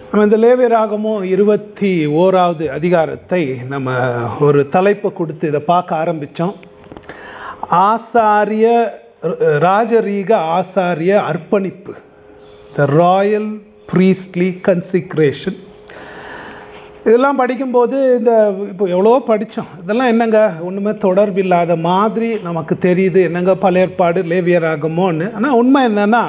நம்ம இந்த லேவியராகமும் இருபத்தி ஓராவது அதிகாரத்தை நம்ம ஒரு தலைப்பை கொடுத்து இதை பார்க்க ஆரம்பித்தோம் ஆசாரிய ராஜரீக ஆசாரிய அர்ப்பணிப்பு த ராயல் ப்ரீஸ்ட்லி கன்சிக்ரேஷன் இதெல்லாம் படிக்கும்போது இந்த இப்போ எவ்வளோ படித்தோம் இதெல்லாம் என்னங்க ஒன்றுமே தொடர்பு இல்லாத மாதிரி நமக்கு தெரியுது என்னங்க பல ஏற்பாடு லேவியராகமோன்னு ஆனால் உண்மை என்னன்னா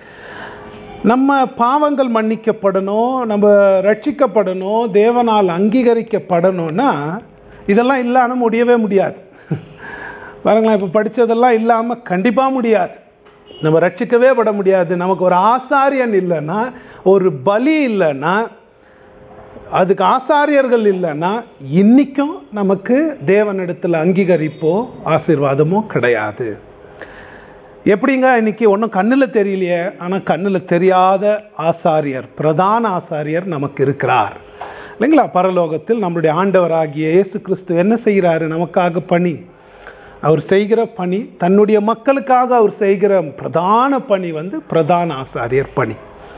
நம்ம பாவங்கள் மன்னிக்கப்படணும் நம்ம ரட்சிக்கப்படணும் தேவனால் அங்கீகரிக்கப்படணும்னா இதெல்லாம் இல்லாமல் முடியவே முடியாது பாருங்களேன் இப்போ படித்ததெல்லாம் இல்லாமல் கண்டிப்பாக முடியாது நம்ம ரட்சிக்கவே பட முடியாது நமக்கு ஒரு ஆசாரியன் இல்லைன்னா ஒரு பலி இல்லைன்னா அதுக்கு ஆசாரியர்கள் இல்லைன்னா இன்னைக்கும் நமக்கு தேவனிடத்தில் அங்கீகரிப்போ ஆசீர்வாதமோ கிடையாது எப்படிங்க இன்னைக்கு ஒன்றும் கண்ணில் தெரியலையே ஆனால் கண்ணில் தெரியாத ஆசாரியர் பிரதான ஆசாரியர் நமக்கு இருக்கிறார் இல்லைங்களா பரலோகத்தில் நம்மளுடைய ஆண்டவராகிய இயேசு கிறிஸ்து என்ன செய்கிறாரு நமக்காக பணி அவர் செய்கிற பணி தன்னுடைய மக்களுக்காக அவர் செய்கிற பிரதான பணி வந்து பிரதான ஆசாரியர் பணி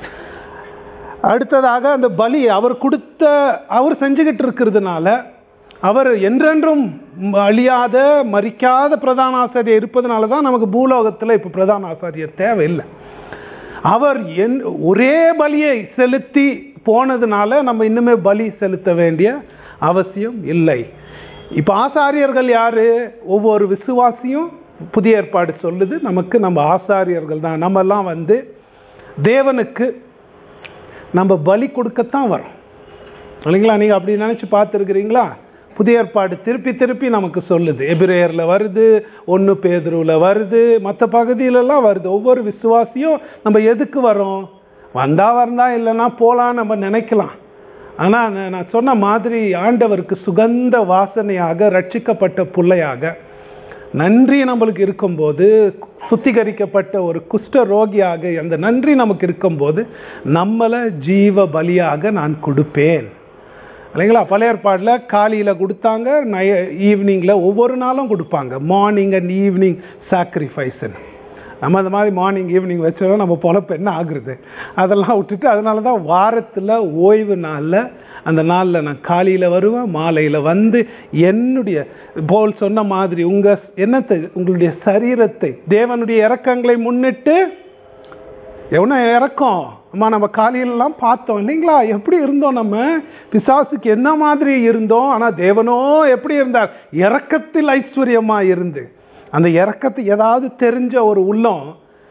அடுத்ததாக அந்த பலி அவர் கொடுத்த அவர் செஞ்சுக்கிட்டு இருக்கிறதுனால அவர் என்றென்றும் அழியாத மறிக்காத பிரதான ஆசாரியர் இருப்பதனால தான் நமக்கு பூலோகத்தில் இப்போ பிரதான ஆசாரியர் தேவையில்லை அவர் என் ஒரே பலியை செலுத்தி போனதுனால நம்ம இன்னுமே பலி செலுத்த வேண்டிய அவசியம் இல்லை இப்போ ஆசாரியர்கள் யாரு ஒவ்வொரு விசுவாசியும் புதிய ஏற்பாடு சொல்லுது நமக்கு நம்ம ஆசாரியர்கள் தான் நம்மெல்லாம் வந்து தேவனுக்கு நம்ம பலி கொடுக்கத்தான் வரோம் இல்லைங்களா நீங்கள் அப்படி நினச்சி பார்த்துருக்குறீங்களா புதிய ஏற்பாடு திருப்பி திருப்பி நமக்கு சொல்லுது எபிரேயரில் வருது ஒன்று பேதுருவில் வருது மற்ற பகுதியிலலாம் வருது ஒவ்வொரு விசுவாசியும் நம்ம எதுக்கு வரோம் வந்தால் வந்தா இல்லைன்னா போகலாம் நம்ம நினைக்கலாம் ஆனால் நான் சொன்ன மாதிரி ஆண்டவருக்கு சுகந்த வாசனையாக ரட்சிக்கப்பட்ட பிள்ளையாக நன்றி நம்மளுக்கு இருக்கும்போது சுத்திகரிக்கப்பட்ட ஒரு குஷ்ட ரோகியாக அந்த நன்றி நமக்கு இருக்கும்போது நம்மளை ஜீவ பலியாக நான் கொடுப்பேன் இல்லைங்களா பழைய ஏற்பாடில் காலையில் கொடுத்தாங்க நை ஈவினிங்கில் ஒவ்வொரு நாளும் கொடுப்பாங்க மார்னிங் அண்ட் ஈவினிங் சாக்ரிஃபைஸ்ன்னு நம்ம அந்த மாதிரி மார்னிங் ஈவினிங் வச்சோம் நம்ம பொழப்பு என்ன ஆகுறது அதெல்லாம் விட்டுட்டு அதனால தான் வாரத்தில் ஓய்வு நாளில் அந்த நாளில் நான் காலையில் வருவேன் மாலையில் வந்து என்னுடைய போல் சொன்ன மாதிரி உங்கள் என்னத்தை உங்களுடைய சரீரத்தை தேவனுடைய இறக்கங்களை முன்னிட்டு எவ்வளோ இறக்கம் அம்மா நம்ம காலையிலலாம் பார்த்தோம் இல்லைங்களா எப்படி இருந்தோம் நம்ம பிசாசுக்கு என்ன மாதிரி இருந்தோம் ஆனால் தேவனோ எப்படி இருந்தார் இறக்கத்தில் ஐஸ்வர்யமாக இருந்து அந்த இறக்கத்தை ஏதாவது தெரிஞ்ச ஒரு உள்ளம்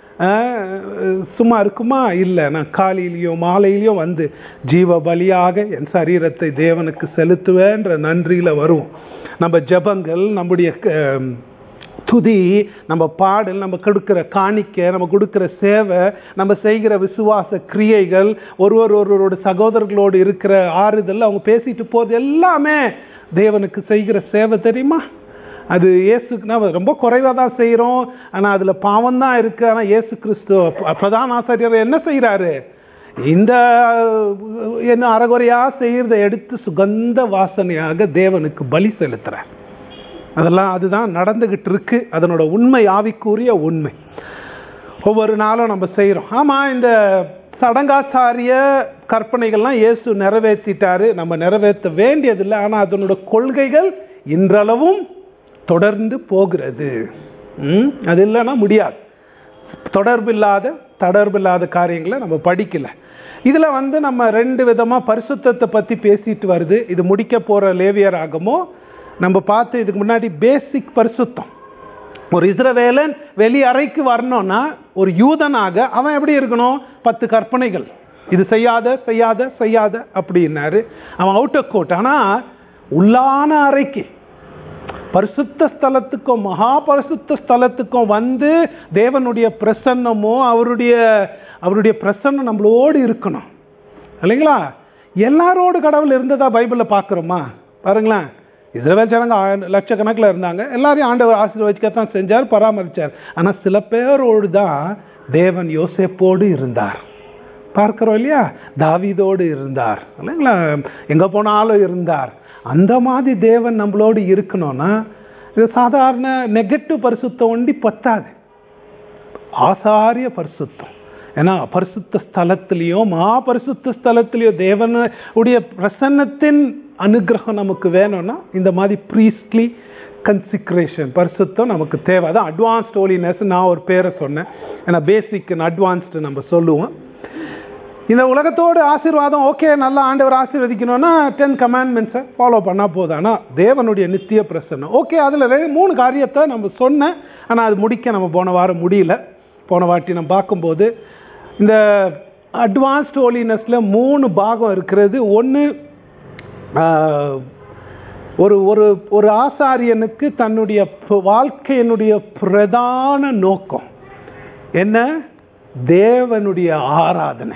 சும்மா இருக்குமா இல்லை நான் காலையிலையும் மாலையிலையும் வந்து ஜீவ பலியாக என் சரீரத்தை தேவனுக்கு செலுத்துவேன்ற நன்றியில் வருவோம் நம்ம ஜபங்கள் நம்முடைய துதி நம்ம பாடல் நம்ம கொடுக்குற காணிக்க நம்ம கொடுக்குற சேவை நம்ம செய்கிற விசுவாச கிரியைகள் ஒருவர் ஒருவரோட சகோதரர்களோடு இருக்கிற ஆறுதல் அவங்க பேசிட்டு போகிறது எல்லாமே தேவனுக்கு செய்கிற சேவை தெரியுமா அது இயேசுக்குனா ரொம்ப குறைவாக தான் செய்கிறோம் ஆனால் அதில் பாவம் தான் இருக்குது ஆனால் இயேசு கிறிஸ்து பிரதான ஆசிரியர் என்ன செய்கிறாரு இந்த என்ன அறகுறையாக செய்கிறத எடுத்து சுகந்த வாசனையாக தேவனுக்கு பலி செலுத்துகிறார் அதெல்லாம் அதுதான் நடந்துக்கிட்டு இருக்கு அதனோட உண்மை ஆவிக்குரிய உண்மை ஒவ்வொரு நாளும் நம்ம செய்கிறோம் ஆமாம் இந்த சடங்காச்சாரிய கற்பனைகள்லாம் இயேசு நிறைவேற்றிட்டாரு நம்ம நிறைவேற்ற வேண்டியதில்லை ஆனால் அதனோட கொள்கைகள் இன்றளவும் தொடர்ந்து போகிறது அது இல்லைன்னா முடியாது தொடர்பு இல்லாத தொடர்பு இல்லாத காரியங்களை நம்ம படிக்கல இதில் வந்து நம்ம ரெண்டு விதமாக பரிசுத்தத்தை பற்றி பேசிட்டு வருது இது முடிக்க போகிற லேவியர் ஆகமோ நம்ம பார்த்து இதுக்கு முன்னாடி பேசிக் பரிசுத்தம் ஒரு இஸ்ரவேலன் வெளி அறைக்கு வரணும்னா ஒரு யூதனாக அவன் எப்படி இருக்கணும் பத்து கற்பனைகள் இது செய்யாத செய்யாத செய்யாத அப்படின்னாரு அவன் அவுட் ஆஃப் கோட் ஆனால் உள்ளான அறைக்கு பரிசுத்த ஸ்தலத்துக்கும் மகா பரிசுத்த ஸ்தலத்துக்கும் வந்து தேவனுடைய பிரசன்னமோ அவருடைய அவருடைய பிரசன்னம் நம்மளோடு இருக்கணும் இல்லைங்களா எல்லாரோடு கடவுள் இருந்ததா பைபிளில் பார்க்குறோமா பாருங்களேன் இஸ்ரேல் ஜனங்க லட்சக்கணக்கில் இருந்தாங்க எல்லாரையும் ஆண்டவர் ஆசீர்வதிக்கத்தான் செஞ்சார் பராமரித்தார் ஆனால் சில பேரோடு தான் தேவன் யோசேப்போடு இருந்தார் பார்க்குறோம் இல்லையா தாவீதோடு இருந்தார் இல்லைங்களா எங்கே போனாலும் இருந்தார் அந்த மாதிரி தேவன் நம்மளோடு இருக்கணும்னா இது சாதாரண நெகட்டிவ் பரிசுத்தம் ஒண்டி பத்தாது ஆசாரிய பரிசுத்தம் ஏன்னா பரிசுத்த ஸ்தலத்திலையும் மா பரிசுத்த ஸ்தலத்திலையும் தேவனுடைய பிரசன்னத்தின் அனுகிரகம் நமக்கு வேணும்னா இந்த மாதிரி ப்ரீஸ்ட்லி கன்சிக்ரேஷன் பரிசுத்தம் நமக்கு தேவை அதான் அட்வான்ஸ்ட் ஹோலினஸ் நான் ஒரு பேரை சொன்னேன் ஏன்னா பேசிக் அட்வான்ஸ்டு நம்ம சொல்லுவோம் இந்த உலகத்தோட ஆசீர்வாதம் ஓகே நல்லா ஆண்டவர் ஆசீர்வதிக்கணும்னா டென் கமாண்ட்மெண்ட்ஸை ஃபாலோ பண்ணால் போதும் ஆனால் தேவனுடைய நித்திய பிரசன்னம் ஓகே அதில் மூணு காரியத்தை நம்ம சொன்னேன் ஆனால் அது முடிக்க நம்ம போன வாரம் முடியல போன வாட்டி நம்ம பார்க்கும்போது இந்த அட்வான்ஸ்ட் ஹோலினஸில் மூணு பாகம் இருக்கிறது ஒன்று ஒரு ஒரு ஒரு ஆசாரியனுக்கு தன்னுடைய ப- வாழ்க்கையினுடைய பிரதான நோக்கம் என்ன தேவனுடைய ஆராதனை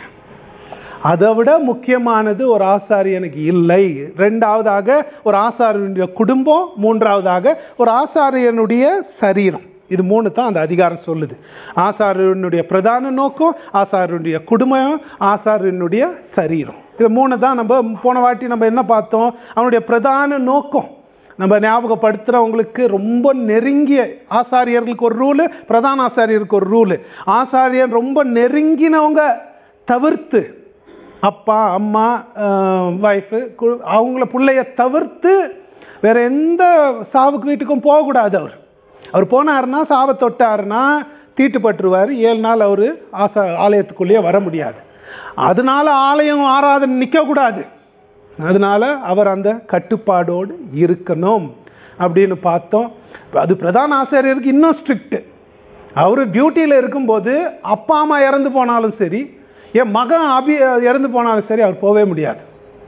அதை விட முக்கியமானது ஒரு ஆசாரியனுக்கு இல்லை ரெண்டாவதாக ஒரு ஆசாரியனுடைய குடும்பம் மூன்றாவதாக ஒரு ஆசாரியனுடைய சரீரம் இது மூணு தான் அந்த அதிகாரம் சொல்லுது ஆசாரியனுடைய பிரதான நோக்கம் ஆசாரியனுடைய குடும்பம் ஆசாரியனுடைய சரீரம் இது மூணு தான் நம்ம போன வாட்டி நம்ம என்ன பார்த்தோம் அவனுடைய பிரதான நோக்கம் நம்ம ஞாபகப்படுத்துகிறவங்களுக்கு ரொம்ப நெருங்கிய ஆசாரியர்களுக்கு ஒரு ரூலு பிரதான ஆசாரியருக்கு ஒரு ரூலு ஆசாரியர் ரொம்ப நெருங்கினவங்க தவிர்த்து அப்பா அம்மா ஒய்ஃபு அவங்கள பிள்ளைய தவிர்த்து வேற எந்த சாவுக்கு வீட்டுக்கும் போகக்கூடாது அவர் அவர் போனாருன்னா சாவை தொட்டாருன்னா தீட்டுப்பட்டுருவார் ஏழு நாள் அவர் ஆசா ஆலயத்துக்குள்ளேயே வர முடியாது அதனால ஆலயம் ஆராதனை நிற்கக்கூடாது அதனால அவர் அந்த கட்டுப்பாடோடு இருக்கணும் அப்படின்னு பார்த்தோம் அது பிரதான ஆசிரியருக்கு இன்னும் ஸ்ட்ரிக்ட் அவர் டியூட்டியில் இருக்கும்போது அப்பா அம்மா இறந்து போனாலும் சரி என் மகன் அபி இறந்து போனாலும் சரி அவர் போகவே முடியாது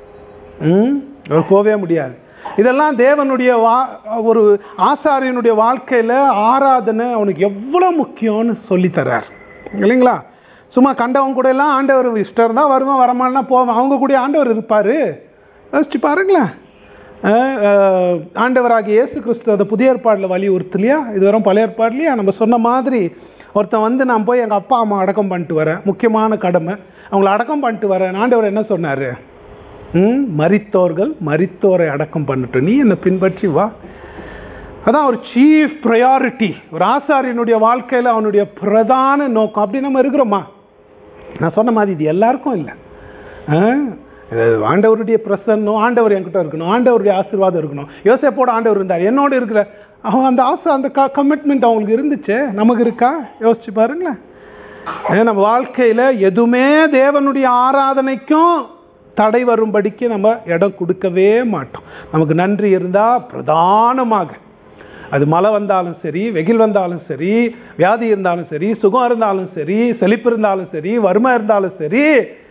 ம் அவர் போகவே முடியாது இதெல்லாம் தேவனுடைய வா ஒரு ஆசாரியனுடைய வாழ்க்கையில் ஆராதனை அவனுக்கு எவ்வளோ முக்கியம்னு சொல்லி தர்றார் இல்லைங்களா சும்மா கண்டவங்க கூட எல்லாம் ஆண்டவர் இஷ்டம் இருந்தால் வருவான் வரமானா போவான் அவங்க கூட ஆண்டவர் இருப்பார் யோசிச்சு பாருங்களேன் அஹ், அஹ், ஆண்டவராகிய இயேசு கிறிஸ்து அந்த புதிய ஏற்பாடில் வலியுறுத்தலையா இது வரும் பழைய ஏற்பாடுலையா நம்ம சொன்ன மாதிரி ஒருத்தன் வந்து நான் போய் எங்கள் அப்பா அம்மா அடக்கம் பண்ணிட்டு வரேன் முக்கியமான கடமை அவங்கள அடக்கம் பண்ணிட்டு வரேன் ஆண்டவர் என்ன சொன்னார் ம் மரித்தோர்கள் மரித்தோரை அடக்கம் பண்ணட்டும் நீ என்னை பின்பற்றி வா அதான் ஒரு சீஃப் ப்ரையாரிட்டி ஒரு ஆசாரியனுடைய வாழ்க்கையில் அவனுடைய பிரதான நோக்கம் அப்படி நம்ம இருக்கிறோமா நான் சொன்ன மாதிரி இது எல்லாருக்கும் இல்லை ஆ? இது ஆண்டவருடைய பிரசன்னம் ஆண்டவர் என்கிட்ட இருக்கணும் ஆண்டவருடைய ஆசீர்வாதம் இருக்கணும் யோசேப்போட ஆண்டவர் இருந்தார் என்னோட இருக்கிற அவன் அந்த ஆசை அந்த கமிட்மெண்ட் அவங்களுக்கு இருந்துச்சே நமக்கு இருக்கா யோசிச்சு பாருங்களேன் ஏன் நம்ம வாழ்க்கையில் எதுவுமே தேவனுடைய ஆராதனைக்கும் தடை வரும்படிக்கு நம்ம இடம் கொடுக்கவே மாட்டோம் நமக்கு நன்றி இருந்தால் பிரதானமாக அது மழை வந்தாலும் சரி வெயில் வந்தாலும் சரி வியாதி இருந்தாலும் சரி சுகம் இருந்தாலும் சரி செழிப்பு இருந்தாலும் சரி வறுமை இருந்தாலும் சரி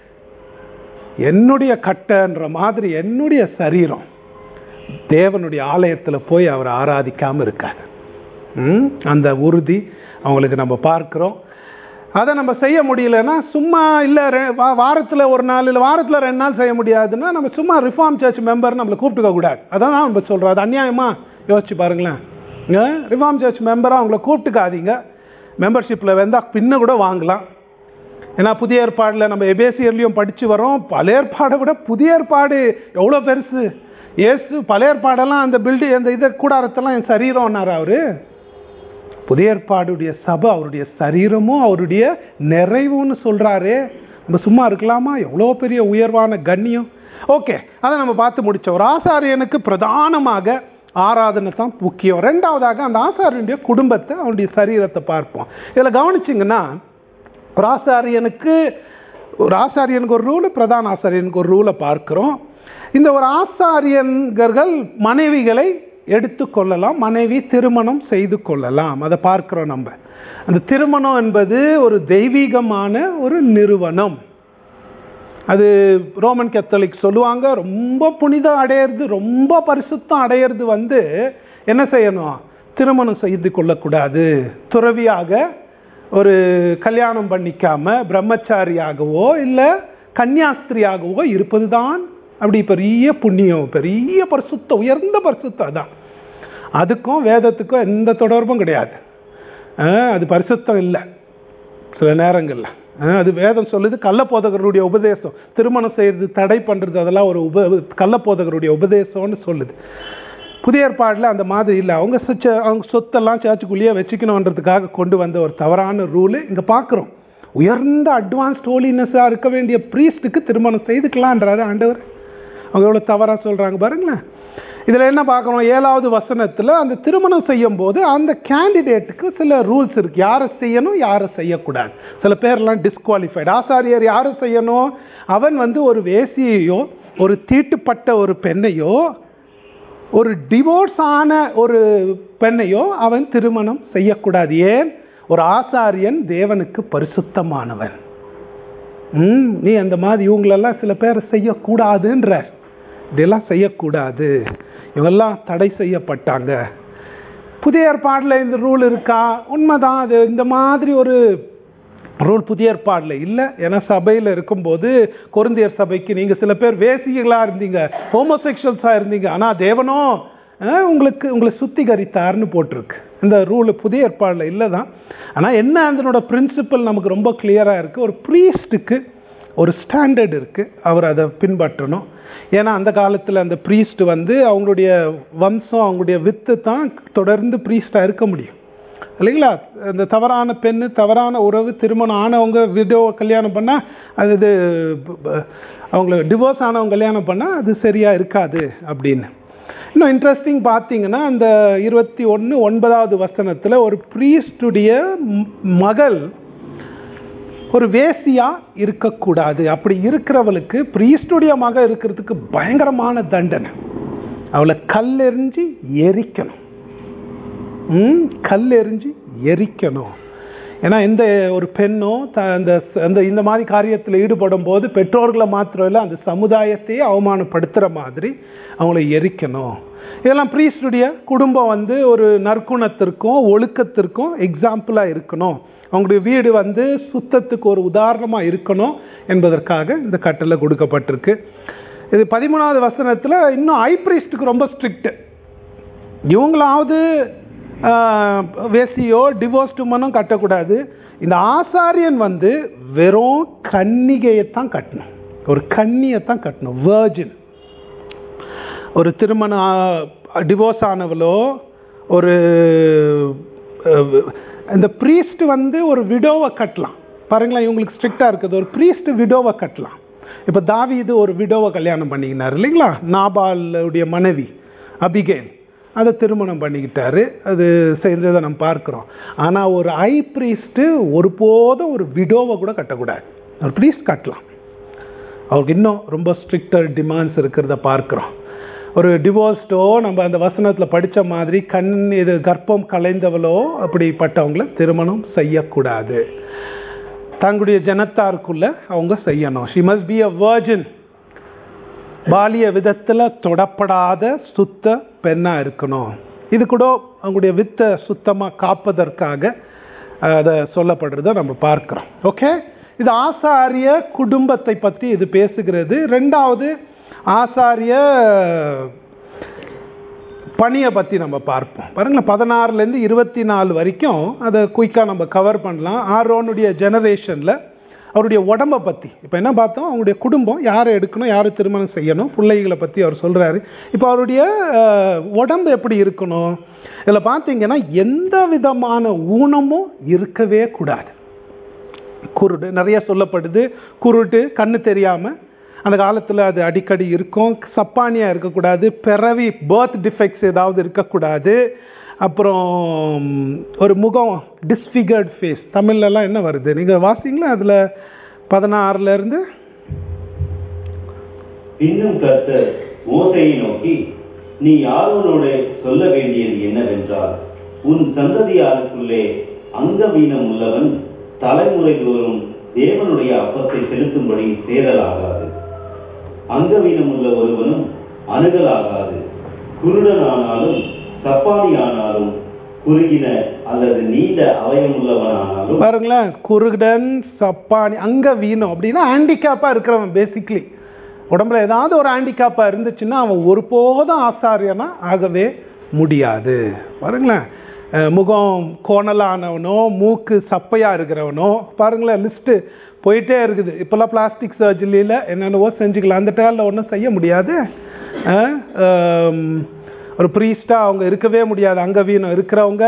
என்னுடைய கட்டன்ற மாதிரி என்னுடைய சரீரம் தேவனுடைய ஆலயத்தில் போய் அவர் ஆராதிக்காமல் இருக்காது ம்? அந்த உறுதி அவங்களுக்கு நம்ம பார்க்குறோம் அதை நம்ம செய்ய முடியலன்னா சும்மா இல்லை வாரத்தில் ஒரு நாள் இல்லை வாரத்தில் ரெண்டு நாள் செய்ய முடியாதுன்னா நம்ம சும்மா ரிஃபார்ம் சர்ச் மெம்பர் நம்மளை கூப்பிட்டுக்க கூடாது அதான் நம்ம சொல்கிறோம் அது அநியாயமா யோசிச்சு பாருங்களேன் ரிஃபார்ம் சர்ச் மெம்பராக அவங்கள கூப்பிட்டுக்காதீங்க மெம்பர்ஷிப்பில் வந்தால் பின்ன கூட வாங்கலாம் ஏன்னா புதிய ஏற்பாடில் நம்ம எபேசியர்லையும் படித்து வரோம் பழைய ஏற்பாடை விட புதிய ஏற்பாடு எவ்வளோ பெருசு ஏசு பழைய ஏற்பாடெல்லாம் அந்த பில்டிங் அந்த இதை கூடாரத்தெல்லாம் என் சரீரம்னார் அவரு புதிய ஏற்பாடுடைய சபை அவருடைய சரீரமும் அவருடைய நிறைவுன்னு சொல்கிறாரே நம்ம சும்மா இருக்கலாமா எவ்வளோ பெரிய உயர்வான கண்ணியம் ஓகே அதை நம்ம பார்த்து முடித்தோம் ஒரு ஆசாரியனுக்கு பிரதானமாக ஆராதனை தான் முக்கியம் ரெண்டாவதாக அந்த ஆசாரியனுடைய குடும்பத்தை அவனுடைய சரீரத்தை பார்ப்போம் இதில் கவனிச்சிங்கன்னா ஒரு ஆசாரியனுக்கு ஒரு ஆசாரியனுக்கு ஒரு ரூலு பிரதான ஆசாரியனுக்கு ஒரு ரூலை பார்க்குறோம் இந்த ஒரு ஆசாரியன்கள் மனைவிகளை எடுத்துக்கொள்ளலாம் மனைவி திருமணம் செய்து கொள்ளலாம் அதை பார்க்குறோம் நம்ம அந்த திருமணம் என்பது ஒரு தெய்வீகமான ஒரு நிறுவனம் அது ரோமன் கத்தோலிக் சொல்லுவாங்க ரொம்ப புனிதம் அடையிறது ரொம்ப பரிசுத்தம் அடையிறது வந்து என்ன செய்யணும் திருமணம் செய்து கொள்ளக்கூடாது துறவியாக ஒரு கல்யாணம் பண்ணிக்காம பிரம்மச்சாரியாகவோ இல்லை கன்னியாஸ்திரியாகவோ இருப்பது தான் அப்படி பெரிய புண்ணியம் பெரிய பரிசுத்தம் உயர்ந்த பரிசுத்தம் அதான் அதுக்கும் வேதத்துக்கும் எந்த தொடர்பும் கிடையாது ஆஹ் அது பரிசுத்தம் இல்லை சில நேரங்களில் அது வேதம் சொல்லுது கள்ளப்போதகருடைய உபதேசம் திருமணம் செய்யறது தடை பண்ணுறது அதெல்லாம் ஒரு உப கள்ளப்போதகருடைய உபதேசம்னு சொல்லுது புதிய ஏற்பாடில் அந்த மாதிரி இல்லை அவங்க சுச்ச அவங்க சொத்தெல்லாம் சேர்ச்சுக்குள்ளேயே வச்சுக்கணுன்றதுக்காக கொண்டு வந்த ஒரு தவறான ரூலு இங்கே பார்க்குறோம் உயர்ந்த அட்வான்ஸ்ட் ஹோலினஸாக இருக்க வேண்டிய ப்ரீஸ்ட்டுக்கு திருமணம் செய்துக்கலான்றாரு ஆண்டவர் அவங்க எவ்வளோ தவறாக சொல்கிறாங்க பாருங்களேன் இதில் என்ன பார்க்குறோம் ஏழாவது வசனத்தில் அந்த திருமணம் செய்யும் போது அந்த கேண்டிடேட்டுக்கு சில ரூல்ஸ் இருக்குது யாரை செய்யணும் யாரை செய்யக்கூடாது சில பேர்லாம் டிஸ்குவாலிஃபைடு ஆசாரியர் யாரை செய்யணும் அவன் வந்து ஒரு வேசியையோ ஒரு தீட்டுப்பட்ட ஒரு பெண்ணையோ ஒரு டிவோர்ஸ் ஆன ஒரு பெண்ணையோ அவன் திருமணம் செய்யக்கூடாது ஏன் ஒரு ஆசாரியன் தேவனுக்கு பரிசுத்தமானவன் ம் நீ அந்த மாதிரி இவங்களெல்லாம் சில பேர் செய்யக்கூடாதுன்ற இதெல்லாம் செய்யக்கூடாது இவெல்லாம் தடை செய்யப்பட்டாங்க புதிய ஏற்பாடில் இந்த ரூல் இருக்கா உண்மைதான் அது இந்த மாதிரி ஒரு ரூல் புதிய ஏற்பாடில் இல்லை ஏன்னா சபையில் இருக்கும்போது கொருந்தியர் சபைக்கு நீங்கள் சில பேர் வேசிகளாக இருந்தீங்க ஹோமோசெக்ஷுவல்ஸாக இருந்தீங்க ஆனால் தேவனோ அஹ், உங்களுக்கு உங்களை சுத்திகரித்தார்னு போட்டிருக்கு இந்த ரூல் புதிய ஏற்பாடில் இல்லை தான் ஆனால் என்ன அதனோட பிரின்சிபல் நமக்கு ரொம்ப கிளியராக இருக்குது ஒரு ப்ரீஸ்ட்டுக்கு ஒரு ஸ்டாண்டர்ட் இருக்குது அவர் அதை பின்பற்றணும் ஏன்னா அந்த காலத்தில் அந்த ப்ரீஸ்ட் வந்து அவங்களுடைய வம்சம் அவங்களுடைய வித்து தான் தொடர்ந்து ப்ரீஸ்டாக இருக்க முடியும் இல்லைங்களா அந்த தவறான பெண்ணு தவறான உறவு திருமணம் ஆனவங்க விடோ கல்யாணம் பண்ணால் அது இது ப- ப- அவங்கள டிவோர்ஸ் ஆனவங்க கல்யாணம் பண்ணால் அது சரியாக இருக்காது அப்படின்னு இன்னும் இன்ட்ரெஸ்டிங் பார்த்தீங்கன்னா அந்த இருபத்தி ஒன்று ஒன்பதாவது வசனத்தில் ஒரு ப்ரீஸ்டுடைய மகள் ஒரு வேசியா இருக்கக்கூடாது அப்படி இருக்கிறவளுக்கு ப்ரீஸ்டுடைய மக இருக்கிறதுக்கு பயங்கரமான தண்டனை அவளை கல்லெறிஞ்சு எரிக்கணும் ம் கல் எறிஞ்சு எரிக்கணும் ஏன்னா எந்த ஒரு பெண்ணோ த அந்த அந்த இந்த மாதிரி காரியத்தில் ஈடுபடும் போது பெற்றோர்களை மாத்திரம் இல்லை அந்த சமுதாயத்தையே அவமானப்படுத்துகிற மாதிரி அவங்கள எரிக்கணும் இதெல்லாம் ப்ரீஸ்டுடைய குடும்பம் வந்து ஒரு நற்குணத்திற்கும் ஒழுக்கத்திற்கும் எக்ஸாம்பிளாக இருக்கணும் அவங்களுடைய வீடு வந்து சுத்தத்துக்கு ஒரு உதாரணமாக இருக்கணும் என்பதற்காக இந்த கட்டளை கொடுக்கப்பட்டிருக்கு இது பதிமூணாவது வசனத்தில் இன்னும் ஐ ப்ரீஸ்ட்டுக்கு ரொம்ப ஸ்ட்ரிக்ட் இவங்களாவது ஆஹ், வேசியோ டிவோர்ஸ் உமனும் கட்டக்கூடாது இந்த ஆசாரியன் வந்து வெறும் கன்னிகையைத்தான் கட்டணும் ஒரு கன்னியைத்தான் கட்டணும் வேர்ஜின் ஒரு திருமணம் டிவோர்ஸ் ஆனவளோ ஒரு அஹ், இந்த ப்ரீஸ்ட் வந்து ஒரு விடோவை கட்டலாம் பாருங்களேன் இவங்களுக்கு ஸ்ட்ரிக்டாக இருக்குது ஒரு ப்ரீஸ்ட் விடோவை கட்டலாம் இப்போ தாவீது ஒரு விடோவை கல்யாணம் பண்ணிக்கினார் இல்லைங்களா நாபாலுடைய மனைவி அபிகேல் அதை திருமணம் பண்ணிக்கிட்டாரு அது செஞ்சதை நம்ம பார்க்குறோம் ஆனால் ஒரு ஐ ப்ரீஸ்ட்டு ஒருபோதும் ஒரு விடோவை கூட கட்டக்கூடாது ஒரு ப்ரீஸ்ட் கட்டலாம் அவருக்கு இன்னும் ரொம்ப ஸ்ட்ரிக்டர் டிமாண்ட்ஸ் இருக்கிறத பார்க்குறோம் ஒரு டிவோர்ஸ்டோ நம்ம அந்த வசனத்தில் படித்த மாதிரி கண் இது கர்ப்பம் கலைந்தவளோ அப்படிப்பட்டவங்கள திருமணம் செய்யக்கூடாது தங்களுடைய ஜனத்தாருக்குள்ள அவங்க செய்யணும் she must be a virgin பாலிய விதத்தில் தொடப்படாத சுத்த பெண்ணாக இருக்கணும் இது கூட அவங்களுடைய வித்தை சுத்தமாக காப்பதற்காக அதை சொல்லப்படுறத நம்ம பார்க்குறோம் ஓகே இது ஆசாரிய குடும்பத்தை பற்றி இது பேசுகிறது ரெண்டாவது ஆசாரிய பணியை பற்றி நம்ம பார்ப்போம் பாருங்களேன் பதினாறுலேருந்து இருபத்தி நாலு வரைக்கும் அதை குயிக்காக நம்ம கவர் பண்ணலாம் ஆரோனுடைய ஜெனரேஷனில் அவருடைய உடம்பை பற்றி இப்போ என்ன பார்த்தோம் அவங்களுடைய குடும்பம் யாரை எடுக்கணும் யாரை திருமணம் செய்யணும் பிள்ளைகளை பற்றி அவர் சொல்கிறாரு இப்போ அவருடைய அஹ், உடம்பு எப்படி இருக்கணும் இதில் பார்த்தீங்கன்னா எந்த விதமான ஊனமும் இருக்கவே கூடாது குருடு நிறைய சொல்லப்படுது குருட்டு கண்ணு தெரியாமல் அந்த காலத்தில் அது அடிக்கடி இருக்கும் சப்பானியாக இருக்கக்கூடாது பிறவி பர்த் டிஃபெக்ட்ஸ் ஏதாவது இருக்கக்கூடாது அப்புறம் ஒரு முகம் டிஸ்ஃபிகர்ட் ஃபேஸ் தமிழ்லலாம் என்ன வருது நீங்கள் வாசிங்களா அதில் பதினாறுலேருந்து பின்னும் கர்த்தர் மோசையை நோக்கி நீ ஆரோனோட சொல்ல வேண்டியது என்னவென்றால் உன் சந்ததியாருக்குள்ளே அங்கவீனம் உள்ளவன் தலைமுறை தோறும் தேவனுடைய அப்பத்தை செலுத்தும்படி சேரலாகாது அங்கவீனம் உள்ள ஒருவனும் அணுகலாகாது குருடனானாலும் சப்பானி ஆனாலும் குறுகின அல்லது நீண்ட அவயமுள்ளவனானாலும் பாருங்களேன் குருடன் சப்பானி அங்க வீணம் அப்படின்னா ஹேண்டிகேப்பாக இருக்கிறவன் பேசிக்லி உடம்புல ஏதாவது ஒரு ஹேண்டிகேப்பாக இருந்துச்சுன்னா அவன் ஒருபோதும் ஆசாரியனா ஆகவே முடியாது பாருங்களேன் அஹ் முகம் கோணலானவனோ மூக்கு சப்பையாக இருக்கிறவனோ பாருங்களேன் லிஸ்ட்டு போயிட்டே இருக்குது இப்போல்லாம் பிளாஸ்டிக் சர்ஜரியில் என்னென்னவோ செஞ்சுக்கலாம் அந்த டேலில் ஒன்றும் செய்ய முடியாது அஹ், ஆம், ஒரு ப்ரீஸ்டாக அவங்க இருக்கவே முடியாது அங்கவீனம் இருக்கிறவங்க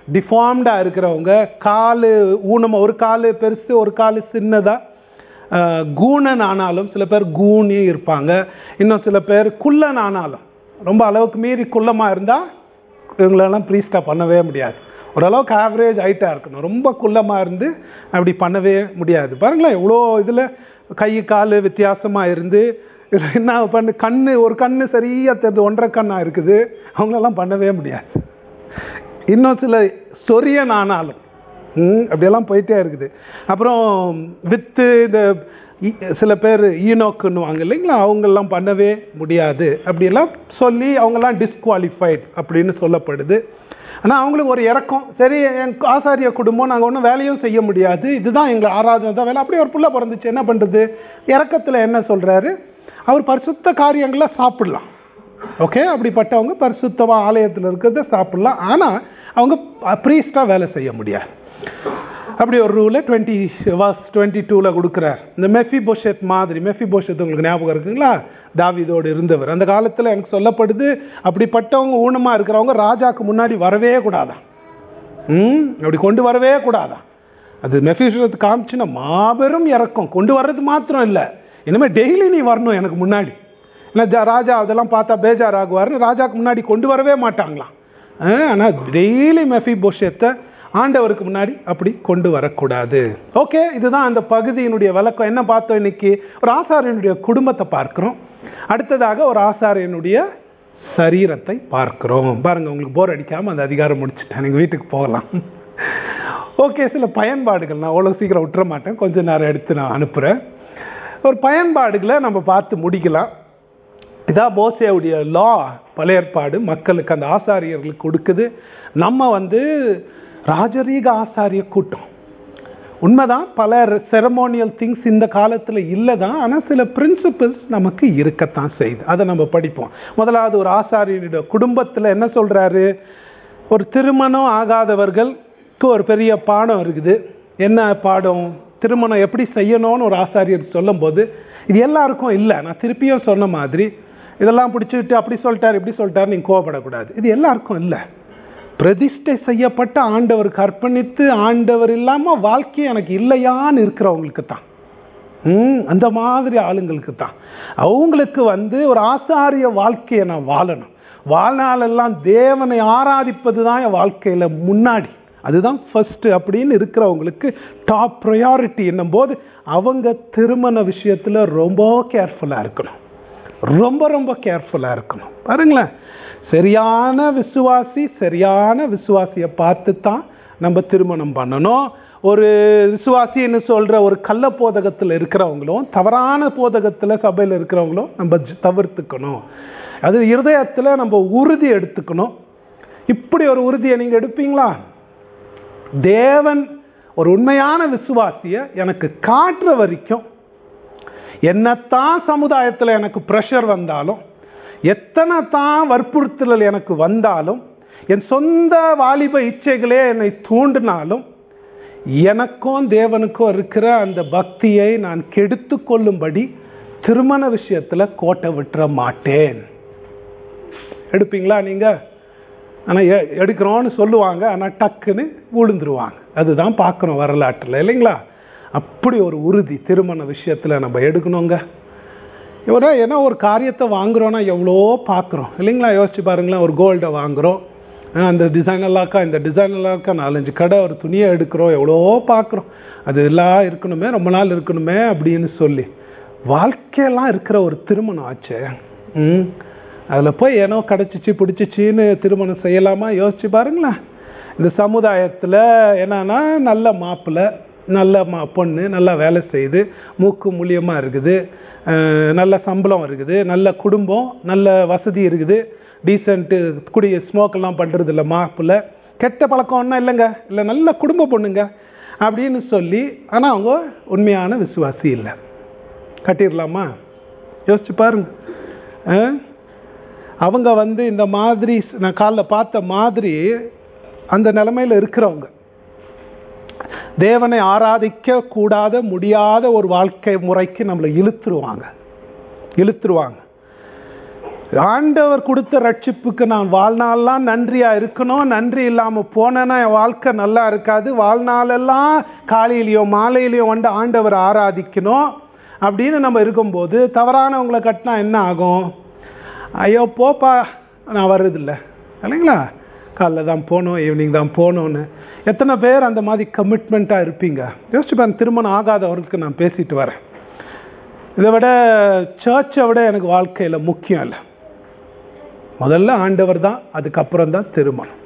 டிஃபார்ம்டாக இருக்கிறவங்க கால் ஊனமாக ஒரு கால் பெருசு ஒரு கால் சின்னதாக கூணன் ஆனாலும் சில பேர் கூனி இருப்பாங்க இன்னும் சில பேர் குள்ளன் ஆனாலும் ரொம்ப அளவுக்கு மீறி குள்ளமாக இருந்தால் இவங்களெல்லாம் ப்ரீஸ்டாக பண்ணவே முடியாது ஓரளவுக்கு ஆவரேஜ் ஹைட்டாக இருக்கணும் ரொம்ப குள்ளமாக இருந்து அப்படி பண்ணவே முடியாது பாருங்களேன் எவ்வளோ இதில் கை கால் வித்தியாசமாக இருந்து இதுல என்ன பண்ணு கண்ணு ஒரு கண்ணு சரியாக தெரிஞ்சு ஒன்றரை கண்ணாக இருக்குது அவங்களெல்லாம் பண்ணவே முடியாது இன்னும் சில சொரியன் ஆனாலும் ம், அப்படியெல்லாம் போயிட்டே இருக்குது அப்புறம் வித்து இந்த இ- சில பேர் ஈனோக்குன்னுவாங்க இல்லைங்களா அவங்கெல்லாம் பண்ணவே முடியாது அப்படியெல்லாம் சொல்லி அவங்கெல்லாம் டிஸ்குவாலிஃபைட் அப்படின்னு சொல்லப்படுது ஆனால் அவங்களுக்கு ஒரு இறக்கம் சரி என் ஆசாரிய குடும்பம் நாங்கள் ஒன்றும் வேலையும் செய்ய முடியாது இதுதான் எங்கள் ஆராதனை தான் வேலை அப்படியே ஒரு புள்ள பிறந்துச்சு என்ன பண்ணுறது இறக்கத்தில் என்ன சொல்கிறாரு அவர் பரிசுத்த காரியங்களை சாப்பிடலாம் ஓகே அப்படிப்பட்டவங்க பரிசுத்தமாக ஆலயத்தில் இருக்கிறத சாப்பிடலாம் ஆனால் அவங்க ப்ரீஸ்டாக வேலை செய்ய முடியாது அப்படி ஒரு ரூலை டுவெண்ட்டி வாஸ் டுவெண்ட்டி டூவில் கொடுக்குறார் இந்த மெஃபி போஷெட் மாதிரி மெஃபி போஷெட் உங்களுக்கு ஞாபகம் இருக்குங்களா தாவீதோடு இருந்தவர் அந்த காலத்தில் எனக்கு சொல்லப்படுது அப்படிப்பட்டவங்க ஊனமாக இருக்கிறவங்க ராஜாக்கு முன்னாடி வரவே கூடாதான் ம் அப்படி கொண்டு வரவே கூடாதான் அது மெஃபிஷத்து காமிச்சுன்னா மாபெரும் இறக்கம் கொண்டு வர்றது மாத்திரம் இல்லை இனிமேல் டெய்லி நீ வரணும் எனக்கு முன்னாடி ஏன்னா ஜா- ராஜா அதெல்லாம் பார்த்தா பேஜார் ஆகுவார்னு ராஜாக்கு முன்னாடி கொண்டு வரவே மாட்டாங்களாம் ஆனால் டெய்லி மெஃபி போஷத்தை ஆண்டவருக்கு முன்னாடி அப்படி கொண்டு வரக்கூடாது ஓகே இதுதான் அந்த பகுதியினுடைய விளக்கம் என்ன பார்த்தோம் இன்னைக்கு ஒரு ஆசாரியனுடைய குடும்பத்தை பார்க்கிறோம் அடுத்ததாக ஒரு ஆசாரியனுடைய சரீரத்தை பார்க்கிறோம் பாருங்க உங்களுக்கு போர் அடிக்காம அந்த அதிகாரம் முடிச்சுட்டேன் நீங்க வீட்டுக்கு போகலாம் ஓகே சில பயன்பாடுகள் நான் அவ்வளோ சீக்கிரம் விட்டுற மாட்டேன் கொஞ்ச நேரம் எடுத்து நான் அனுப்புகிறேன் ஒரு பயன்பாடுகளை நம்ம பார்த்து முடிக்கலாம் இதான் மோசேவுடைய லா பழைய ஏற்பாடு மக்களுக்கு அந்த ஆசாரியர்களுக்கு கொடுக்குது நம்ம வந்து ராஜரீக ஆசாரிய கூட்டம் உண்மைதான் பல செரமோனியல் திங்ஸ் இந்த காலத்தில் இல்லை தான் ஆனால் சில பிரின்சிபிள்ஸ் நமக்கு இருக்கத்தான் செய்யுது அதை நம்ம படிப்போம் முதலாவது ஒரு ஆசாரியனுடைய குடும்பத்தில் என்ன சொல்கிறாரு ஒரு திருமணம் ஆகாதவர்களுக்கு ஒரு பெரிய பாடம் இருக்குது என்ன பாடம் திருமணம் எப்படி செய்யணும்னு ஒரு ஆசாரியர் சொல்லும்போது இது எல்லாருக்கும் இல்லை நான் திருப்பியும் சொன்ன மாதிரி இதெல்லாம் பிடிச்சிட்டு அப்படி சொல்லிட்டார் இப்படி சொல்லிட்டாரு நீங்கள் கோவப்படக்கூடாது இது எல்லாருக்கும் இல்லை பிரதிஷ்டை செய்யப்பட்ட ஆண்டவருக்கு அர்ப்பணித்து ஆண்டவர் இல்லாமல் வாழ்க்கை எனக்கு இல்லையான்னு இருக்கிறவங்களுக்கு தான் ம் அந்த மாதிரி ஆளுங்களுக்கு தான் அவங்களுக்கு வந்து ஒரு ஆசாரிய வாழ்க்கையை நான் வாழணும் வாழ்நாளெல்லாம் தேவனை ஆராதிப்பது தான் என் வாழ்க்கையில் முன்னாடி அதுதான் ஃபர்ஸ்ட் அப்படின்னு இருக்கிறவங்களுக்கு டாப் ப்ரையாரிட்டி என்னும் போது அவங்க திருமண விஷயத்தில் ரொம்ப கேர்ஃபுல்லாக இருக்கணும் ரொம்ப ரொம்ப கேர்ஃபுல்லாக இருக்கணும் பாருங்களேன் சரியான விசுவாசி சரியான விசுவாசியை பார்த்து தான் நம்ம திருமணம் பண்ணணும் ஒரு விசுவாசின்னு சொல்கிற ஒரு கள்ள போதகத்தில் இருக்கிறவங்களும் தவறான போதகத்தில் சபையில் இருக்கிறவங்களும் நம்ம ஜ- தவிர்த்துக்கணும் அது இருதயத்தில் நம்ம உறுதி எடுத்துக்கணும் இப்படி ஒரு உறுதியை நீங்கள் எடுப்பீங்களா தேவன் ஒரு உண்மையான விசுவாசியை எனக்கு காட்டுற வரைக்கும் என்னத்தான் சமுதாயத்தில் எனக்கு ப்ரெஷர் வந்தாலும் எத்தனை தான் வற்புறுத்தல் எனக்கு வந்தாலும் என் சொந்த வாலிப இச்சைகளே என்னை தூண்டினாலும் எனக்கும் தேவனுக்கும் இருக்கிற அந்த பக்தியை நான் கெடுத்து கொள்ளும்படி திருமண விஷயத்தில் கோட்டை விட்டுற மாட்டேன் எடுப்பீங்களா நீங்கள் ஆனால் எடுக்கிறோன்னு சொல்லுவாங்க ஆனால் டக்குன்னு விழுந்துருவாங்க அதுதான் பார்க்குறோம் வரலாற்றில் இல்லைங்களா அப்படி ஒரு உறுதி திருமண விஷயத்தில் நம்ம எடுக்கணுங்க இவரா ஏன்னா ஒரு காரியத்தை வாங்குறோன்னா எவ்வளோ பார்க்குறோம் இல்லைங்களா யோசிச்சு பாருங்களேன் ஒரு கோல்டை வாங்குறோம் அஹ் அந்த டிசைன் எல்லாக்கா இந்த டிசைன் எல்லாக்கா நாலஞ்சு கடை ஒரு துணியை எடுக்கிறோம் எவ்வளோ பார்க்குறோம் அது எல்லாம் இருக்கணுமே ரொம்ப நாள் இருக்கணுமே அப்படின்னு சொல்லி வாழ்க்கையெல்லாம் இருக்கிற ஒரு திருமணம் ஆச்சே ம் அதில் போய் ஏனோ கிடச்சிச்சு பிடிச்சிச்சின்னு திருமணம் செய்யலாமா யோசிச்சு பாருங்களேன் இந்த சமுதாயத்தில் என்னன்னா நல்ல மாப்பிள்ளை நல்ல மா பொண்ணு நல்லா வேலை செய்யுது மூக்கு மூலியமாக இருக்குது அஹ் நல்ல சம்பளம் இருக்குது நல்ல குடும்பம் நல்ல வசதி இருக்குது டீசென்ட்டு குடி ஸ்மோக்கெல்லாம் பண்ணுறது இல்லை மாப்பிள்ளை கெட்ட பழக்கம் ஒன்றும் இல்லைங்க இல்லை நல்ல குடும்ப பொண்ணுங்க அப்படின்னு சொல்லி ஆனால் அவங்க உண்மையான விசுவாசி இல்லை கட்டிடலாமா யோசிச்சு பாருங்க ஆ? அவங்க வந்து இந்த மாதிரி நான் காலைல பார்த்த மாதிரி அந்த நிலைமையில் இருக்கிறவங்க தேவனை ஆராதிக்க கூடாத முடியாத ஒரு வாழ்க்கை முறைக்கு நம்மளை இழுத்துருவாங்க இழுத்துருவாங்க ஆண்டவர் கொடுத்த ரட்சிப்புக்கு நான் வாழ்நாளெல்லாம் நன்றியா இருக்கணும் நன்றி இல்லாம போனேன்னா என் வாழ்க்கை நல்லா இருக்காது வாழ்நாளெல்லாம் காலையிலயோ மாலையிலயோ வந்து ஆண்டவர் ஆராதிக்கணும் அப்படின்னு நம்ம இருக்கும்போது தவறானவங்களை கட்டினா என்ன ஆகும் ஐயோ போப்பா நான் வர்றதில்ல இல்லைங்களா காலைல தான் போகணும் ஈவினிங் தான் போகணும்னு எத்தனை பேர் அந்த மாதிரி கமிட்மெண்ட்டாக இருப்பீங்க யோசிச்சு பாருங்க திருமணம் ஆகாதவருக்கு நான் பேசிட்டு வரேன் இதை விட சர்ச்சை விட எனக்கு வாழ்க்கையில் முக்கியம் இல்லை முதல்ல ஆண்டவர் தான் அதுக்கப்புறம் தான் திருமணம்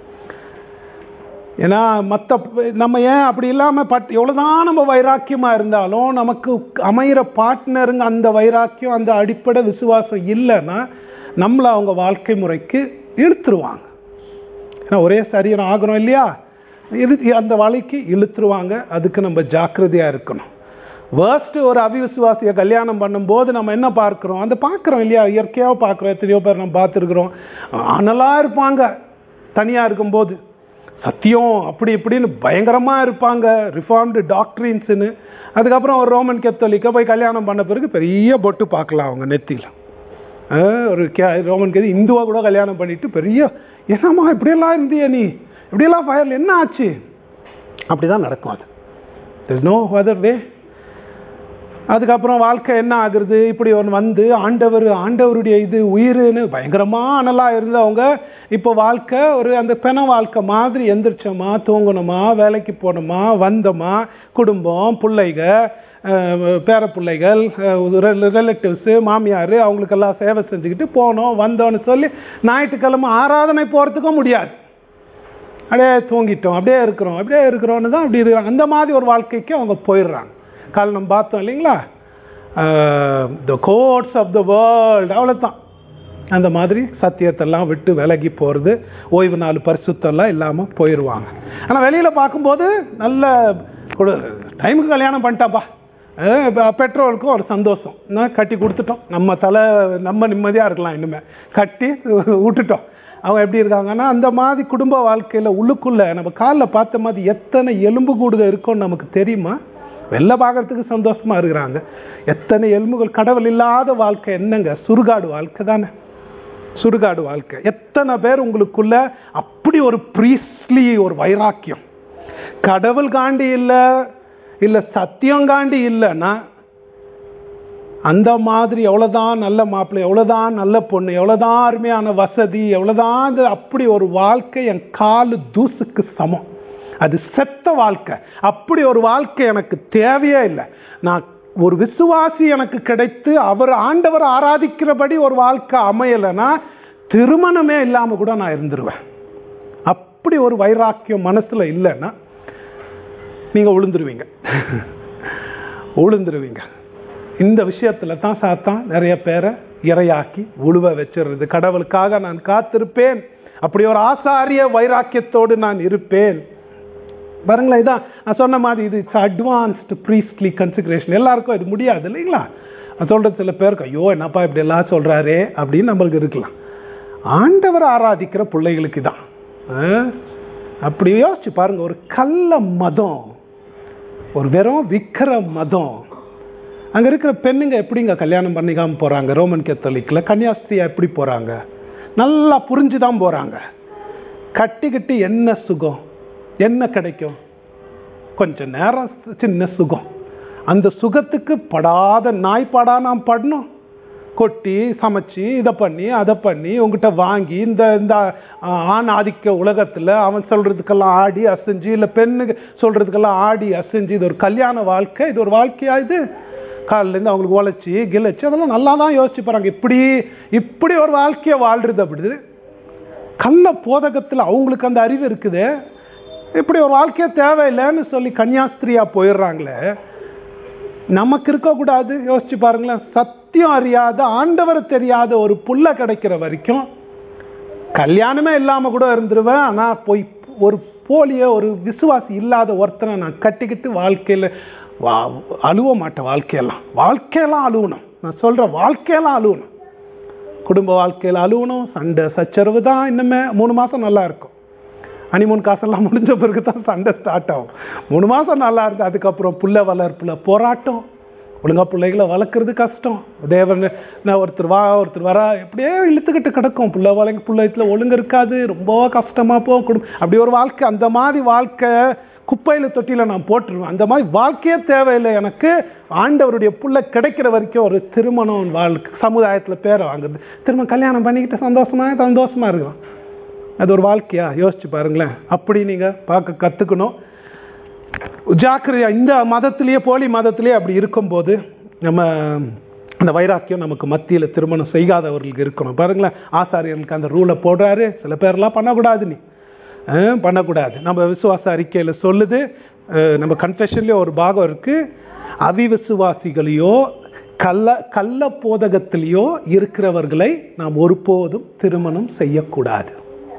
ஏன்னா மற்ற நம்ம ஏன் அப்படி இல்லாமல் பட் எவ்வளோதான் நம்ம வைராக்கியமாக இருந்தாலும் நமக்கு அமையிற பார்ட்னருங்க அந்த வைராக்கியம் அந்த அடிப்படை விசுவாசம் இல்லைன்னா நம்மளை அவங்க வாழ்க்கை முறைக்கு இழுத்துருவாங்க ஏன்னா ஒரே சரீரம் ஆகிறோம் இல்லையா இழு அந்த வழிக்கு இழுத்துருவாங்க அதுக்கு நம்ம ஜாக்கிரதையாக இருக்கணும் வேர்ஸ்ட் ஒரு அவிவிசுவாசியை கல்யாணம் பண்ணும்போது நம்ம என்ன பார்க்குறோம் அந்த பார்க்குறோம் இல்லையா இயற்கையாக பார்க்குறோம் எத்தனையோ பேர் நம்ம பார்த்துருக்குறோம் அனலாக இருப்பாங்க தனியாக இருக்கும்போது சத்தியம் அப்படி இப்படின்னு பயங்கரமாக இருப்பாங்க ரிஃபார்ம்டு டாக்டரின்ஸுன்னு அதுக்கப்புறம் ஒரு ரோமன் கத்தோலிக்க போய் கல்யாணம் பண்ண பிறகு பெரிய பொட்டு பார்க்கலாம் அவங்க நெத்தியில் ஒரு கே ரோமன் கதி இந்துவா கூட கல்யாணம் பண்ணிட்டு பெரிய என்னம்மா இப்படியெல்லாம் இருந்திய நீ இப்படியெல்லாம் ஃபயரில் என்ன ஆச்சு அப்படி தான் நடக்கும் அது தெர் நோ அதர் வே அதுக்கப்புறம் வாழ்க்கை என்ன ஆகுறது இப்படி ஒன்று வந்து ஆண்டவர் ஆண்டவருடைய இது உயிர்னு பயங்கரமாக அனலாக இருந்தவங்க இப்போ வாழ்க்கை ஒரு அந்த பெண வாழ்க்கை மாதிரி எந்திரிச்சோமா தூங்கணுமா வேலைக்கு போனோமா வந்தோமா குடும்பம் பிள்ளைக பேர பிள்ளைகள் ரிலேட்டிவ்ஸு மாமியார் அவங்களுக்கெல்லாம் சேவை செஞ்சுக்கிட்டு போனோம் வந்தோன்னு சொல்லி ஞாயிற்றுக்கிழமை ஆராதனை போகிறதுக்கும் முடியாது அப்படியே தூங்கிட்டோம் அப்படியே இருக்கிறோம் அப்படியே இருக்கிறோன்னு தான் அப்படி இருக்கிறாங்க அந்த மாதிரி ஒரு வாழ்க்கைக்கு அவங்க போயிடுறாங்க கால் நம்ம பார்த்தோம் இல்லைங்களா the gods of the world அவ்வளோதான் அந்த மாதிரி சத்தியத்தெல்லாம் விட்டு விலகி போகிறது ஓய்வு நாள் பரிசுத்தெல்லாம் இல்லாமல் போயிடுவாங்க ஆனால் வெளியில் பார்க்கும்போது நல்ல கொடு டைமுக்கு கல்யாணம் பண்ணிட்டாப்பா பெட்ரோலுக்கும் ஒரு சந்தோஷம் நான் கட்டி கொடுத்துட்டோம் நம்ம தலை நம்ம நிம்மதியாக இருக்கலாம் இனிமேல் கட்டி விட்டுட்டோம் அவங்க எப்படி இருக்காங்கன்னா அந்த மாதிரி குடும்ப வாழ்க்கையில் உள்ளுக்குள்ளே நம்ம காலில் பார்த்த மாதிரி எத்தனை எலும்பு கூடுதல் இருக்கும்னு நமக்கு தெரியுமா வெளில பார்க்கறதுக்கு சந்தோஷமா இருக்கிறாங்க எத்தனை எலும்புகள் கடவுள் இல்லாத வாழ்க்கை என்னங்க சுடுகாடு வாழ்க்கை தானே சுடுகாடு வாழ்க்கை எத்தனை பேர் உங்களுக்குள்ள அப்படி ஒரு ப்ரீஸ்லி ஒரு வைராக்கியம் கடவுள் காண்டி இல்லை இல்லை சத்தியம் காண்டி இல்லைன்னா அந்த மாதிரி எவ்வளோதான் நல்ல மாப்பிள்ளை எவ்வளோதான் நல்ல பொண்ணு எவ்வளோதான் அருமையான வசதி எவ்வளோதான் அப்படி ஒரு வாழ்க்கை என் காலு தூசுக்கு சமம் அது செத்த வாழ்க்கை அப்படி ஒரு வாழ்க்கை எனக்கு தேவையே இல்லை நான் ஒரு விசுவாசி எனக்கு கிடைத்து அவர் ஆண்டவர் ஆராதிக்கிறபடி ஒரு வாழ்க்கை அமையலைன்னா திருமணமே இல்லாமல் கூட நான் இருந்துருவேன் அப்படி ஒரு வைராக்கியம் மனசுல இல்லைன்னா நீங்க உளுந்துருவீங்க உளுந்துருவீங்க இந்த விஷயத்துல தான் சாத்தான் நிறைய பேரை இரையாக்கி உழுவ வச்சிடுறது கடவுளுக்காக நான் காத்திருப்பேன் அப்படி ஒரு ஆசாரிய வைராக்கியத்தோடு நான் இருப்பேன் பாருங்களேன் இதான் நான் சொன்ன மாதிரி இது இட்ஸ் அட்வான்ஸ்டு ப்ரீஸ்ட்லி கன்சிகரேஷன் எல்லாருக்கும் இது முடியாது இல்லைங்களா நான் சொல்கிறது சில பேருக்கு ஐயோ என்னப்பா இப்படி எல்லாம் சொல்கிறாரே அப்படின்னு நம்மளுக்கு இருக்கலாம் ஆண்டவர் ஆராதிக்கிற பிள்ளைகளுக்கு தான் அப்படி யோசிச்சு பாருங்க ஒரு கள்ள மதம் ஒரு வெறும் விக்கிர மதம் அங்கே இருக்கிற பெண்ணுங்க எப்படிங்க கல்யாணம் பண்ணிக்காம போகிறாங்க ரோமன் கேத்தலிக்கில் கன்னியாஸ்திரியா எப்படி போகிறாங்க நல்லா புரிஞ்சு தான் போகிறாங்க கட்டிக்கிட்டு என்ன சுகம் என்ன கிடைக்கும் கொஞ்ச நேரம் சின்ன சுகம் அந்த சுகத்துக்கு படாத நாய் படா நாம் படணும் கொட்டி சமைச்சு இதை பண்ணி அதை பண்ணி உங்ககிட்ட வாங்கி இந்த இந்த ஆண் ஆதிக்க உலகத்தில் அவன் சொல்கிறதுக்கெல்லாம் ஆடி அசைஞ்சு இல்லை பெண்ணுக்கு சொல்கிறதுக்கெல்லாம் ஆடி அசைஞ்சு இது ஒரு கல்யாண வாழ்க்கை இது ஒரு வாழ்க்கையா இது காலிலேருந்து அவங்களுக்கு உழைச்சி கிழச்சி அதெல்லாம் நல்லா தான் யோசிச்சு பாருங்க இப்படி இப்படி ஒரு வாழ்க்கையை வாழ்றது அப்படி கள்ள போதகத்தில் அவங்களுக்கு அந்த அறிவு இருக்குது இப்படி ஒரு வாழ்க்கையே தேவையில்லைன்னு சொல்லி கன்னியாஸ்திரியா போயிடுறாங்களே நமக்கு இருக்கக்கூடாது யோசிச்சு பாருங்களேன் சத்தியம் அறியாத ஆண்டவர் தெரியாத ஒரு புள்ள கிடைக்கிற வரைக்கும் கல்யாணமே இல்லாம கூட இருந்துருவேன் ஆனா போய் ஒரு போலிய ஒரு விசுவாசி இல்லாத ஒருத்தனை நான் கட்டிக்கிட்டு வாழ்க்கையில அழுவ மாட்டேன் வாழ்க்கையெல்லாம் வாழ்க்கையெல்லாம் அழுவணும் நான் சொல்றேன் வாழ்க்கையெல்லாம் அழுவணும் குடும்ப வாழ்க்கையில் அழுவணும் சண்டை சச்சரவு தான் இன்னுமே மூணு மாசம் நல்லா இருக்கும் ஹனிமூன் காசெல்லாம் முடிஞ்ச பிறகு தான் சண்டை ஸ்டார்ட் ஆகும் மூணு மாதம் நல்லா இருந்து அதுக்கப்புறம் புள்ள வளர்ப்புல போராட்டம் ஒழுங்கா பிள்ளைகளை வளர்க்குறது கஷ்டம் தேவன் நான் ஒருத்தர் வா ஒருத்தர் வரா எப்படியே இழுத்துக்கிட்டு கிடக்கும் பிள்ளை வளைங்க பிள்ளைத்துல ஒழுங்கு இருக்காது ரொம்ப கஷ்டமா போகும் குடும்பம் அப்படி ஒரு வாழ்க்கை அந்த மாதிரி வாழ்க்கை குப்பையில் தொட்டியில் நான் போட்டுருவேன் அந்த மாதிரி வாழ்க்கையே தேவையில்லை எனக்கு ஆண்டவருடைய புள்ள கிடைக்கிற வரைக்கும் ஒரு திருமணம் வாழ்க்கை சமுதாயத்தில் பேரை வாங்குறது திரும்ப கல்யாணம் பண்ணிக்கிட்டு சந்தோஷமா சந்தோஷமா இருக்கலாம் அது ஒரு வாழ்க்கையா யோசிச்சு பாருங்களேன் அப்படி நீங்கள் பார்க்க கற்றுக்கணும் ஜாக்கிரதையா இந்த மதத்திலேயே போலி மதத்திலேயே அப்படி இருக்கும்போது நம்ம அந்த வைராக்கியம் நமக்கு மத்தியில் திருமணம் செய்யாதவர்களுக்கு இருக்கணும் பாருங்களேன் ஆசாரியர்களுக்கு அந்த ரூலை போடுறாரு சில பேர்லாம் பண்ணக்கூடாது நீ அஹ், பண்ணக்கூடாது நம்ம விசுவாச அறிக்கையில் சொல்லுது அஹ், நம்ம கன்ஃபெஷன்லேயே ஒரு பாகம் இருக்கு அவிவிசுவாசிகளையோ கள்ள கள்ள போதகத்திலேயோ இருக்கிறவர்களை நாம் ஒருபோதும் திருமணம் செய்யக்கூடாது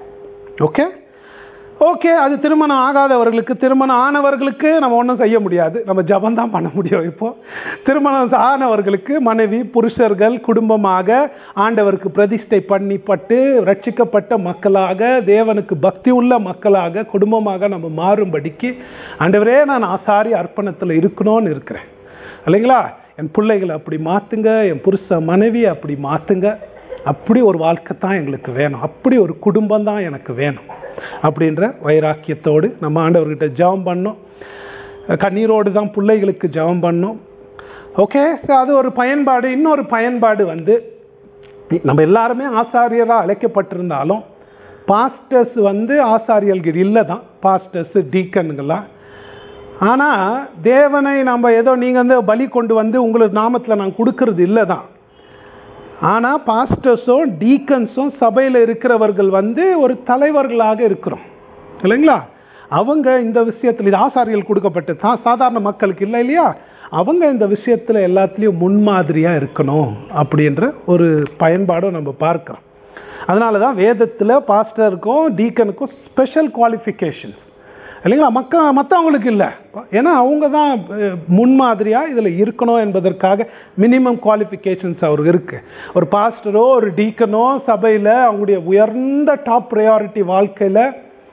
ஓகே ஓகே அது திருமணம் ஆகாதவர்களுக்கு திருமணம் ஆனவர்களுக்கு நம்ம ஒன்றும் செய்ய முடியாது நம்ம ஜபம் தான் பண்ண முடியும் இப்போ திருமணம் ஆனவர்களுக்கு மனைவி புருஷர்கள் குடும்பமாக ஆண்டவருக்கு பிரதிஷ்டை பண்ணிப்பட்டு ரட்சிக்கப்பட்ட மக்களாக தேவனுக்கு பக்தி உள்ள மக்களாக குடும்பமாக நம்ம மாறும்படிக்கு ஆண்டவரே நான் ஆசாரி அர்ப்பணத்தில் இருக்கணும்னு இருக்கிறேன் இல்லைங்களா என் பிள்ளைகளை அப்படி மாற்றுங்க என் புருஷ மனைவி அப்படி மாற்றுங்க அப்படி ஒரு வாழ்க்கை தான் எங்களுக்கு வேணும் அப்படி ஒரு குடும்பம் தான் எனக்கு வேணும் அப்படின்ற வைராக்கியத்தோடு நம்ம ஆண்டவர்கிட்ட ஜெபம் பண்ணோம் கண்ணீரோடு தான் பிள்ளைகளுக்கு ஜெபம் பண்ணோம் ஓகே ஸோ அது ஒரு பயன்பாடு இன்னொரு பயன்பாடு வந்து நம்ம எல்லாருமே ஆசாரியராக அழைக்கப்பட்டிருந்தாலும் பாஸ்டர்ஸ் வந்து ஆசாரியர்கள் இல்லை தான் பாஸ்டர்ஸ் டீக்கனுங்கெல்லாம் ஆனால் தேவனை நம்ம ஏதோ நீங்கள் வந்து பலி கொண்டு வந்து உங்களுக்கு நாமத்தில் நான் கொடுக்கறது இல்லை தான் ஆனால் பாஸ்டர்ஸும் டீக்கன்ஸும் சபையில் இருக்கிறவர்கள் வந்து ஒரு தலைவர்களாக இருக்கிறோம் இல்லைங்களா அவங்க இந்த விஷயத்தில் இது ஆசாரிகள் கொடுக்கப்பட்ட சா சாதாரண மக்களுக்கு இல்லை இல்லையா அவங்க இந்த விஷயத்தில் எல்லாத்துலேயும் முன்மாதிரியாக இருக்கணும் அப்படின்ற ஒரு பயன்பாடும் நம்ம பார்க்கிறோம் அதனால தான் வேதத்தில் பாஸ்டருக்கும் டீக்கனுக்கும் ஸ்பெஷல் குவாலிஃபிகேஷன்ஸ் இல்லைங்களா மக்க மற்றவங்களுக்கு இல்லை ஏன்னா அவங்க தான் அஹ், முன்மாதிரியாக இதில் இருக்கணும் என்பதற்காக மினிமம் குவாலிஃபிகேஷன்ஸ் அவருக்கு இருக்கு ஒரு பாஸ்டரோ ஒரு டீக்கனோ சபையில் அவங்களுடைய உயர்ந்த டாப் ப்ரையாரிட்டி வாழ்க்கையில்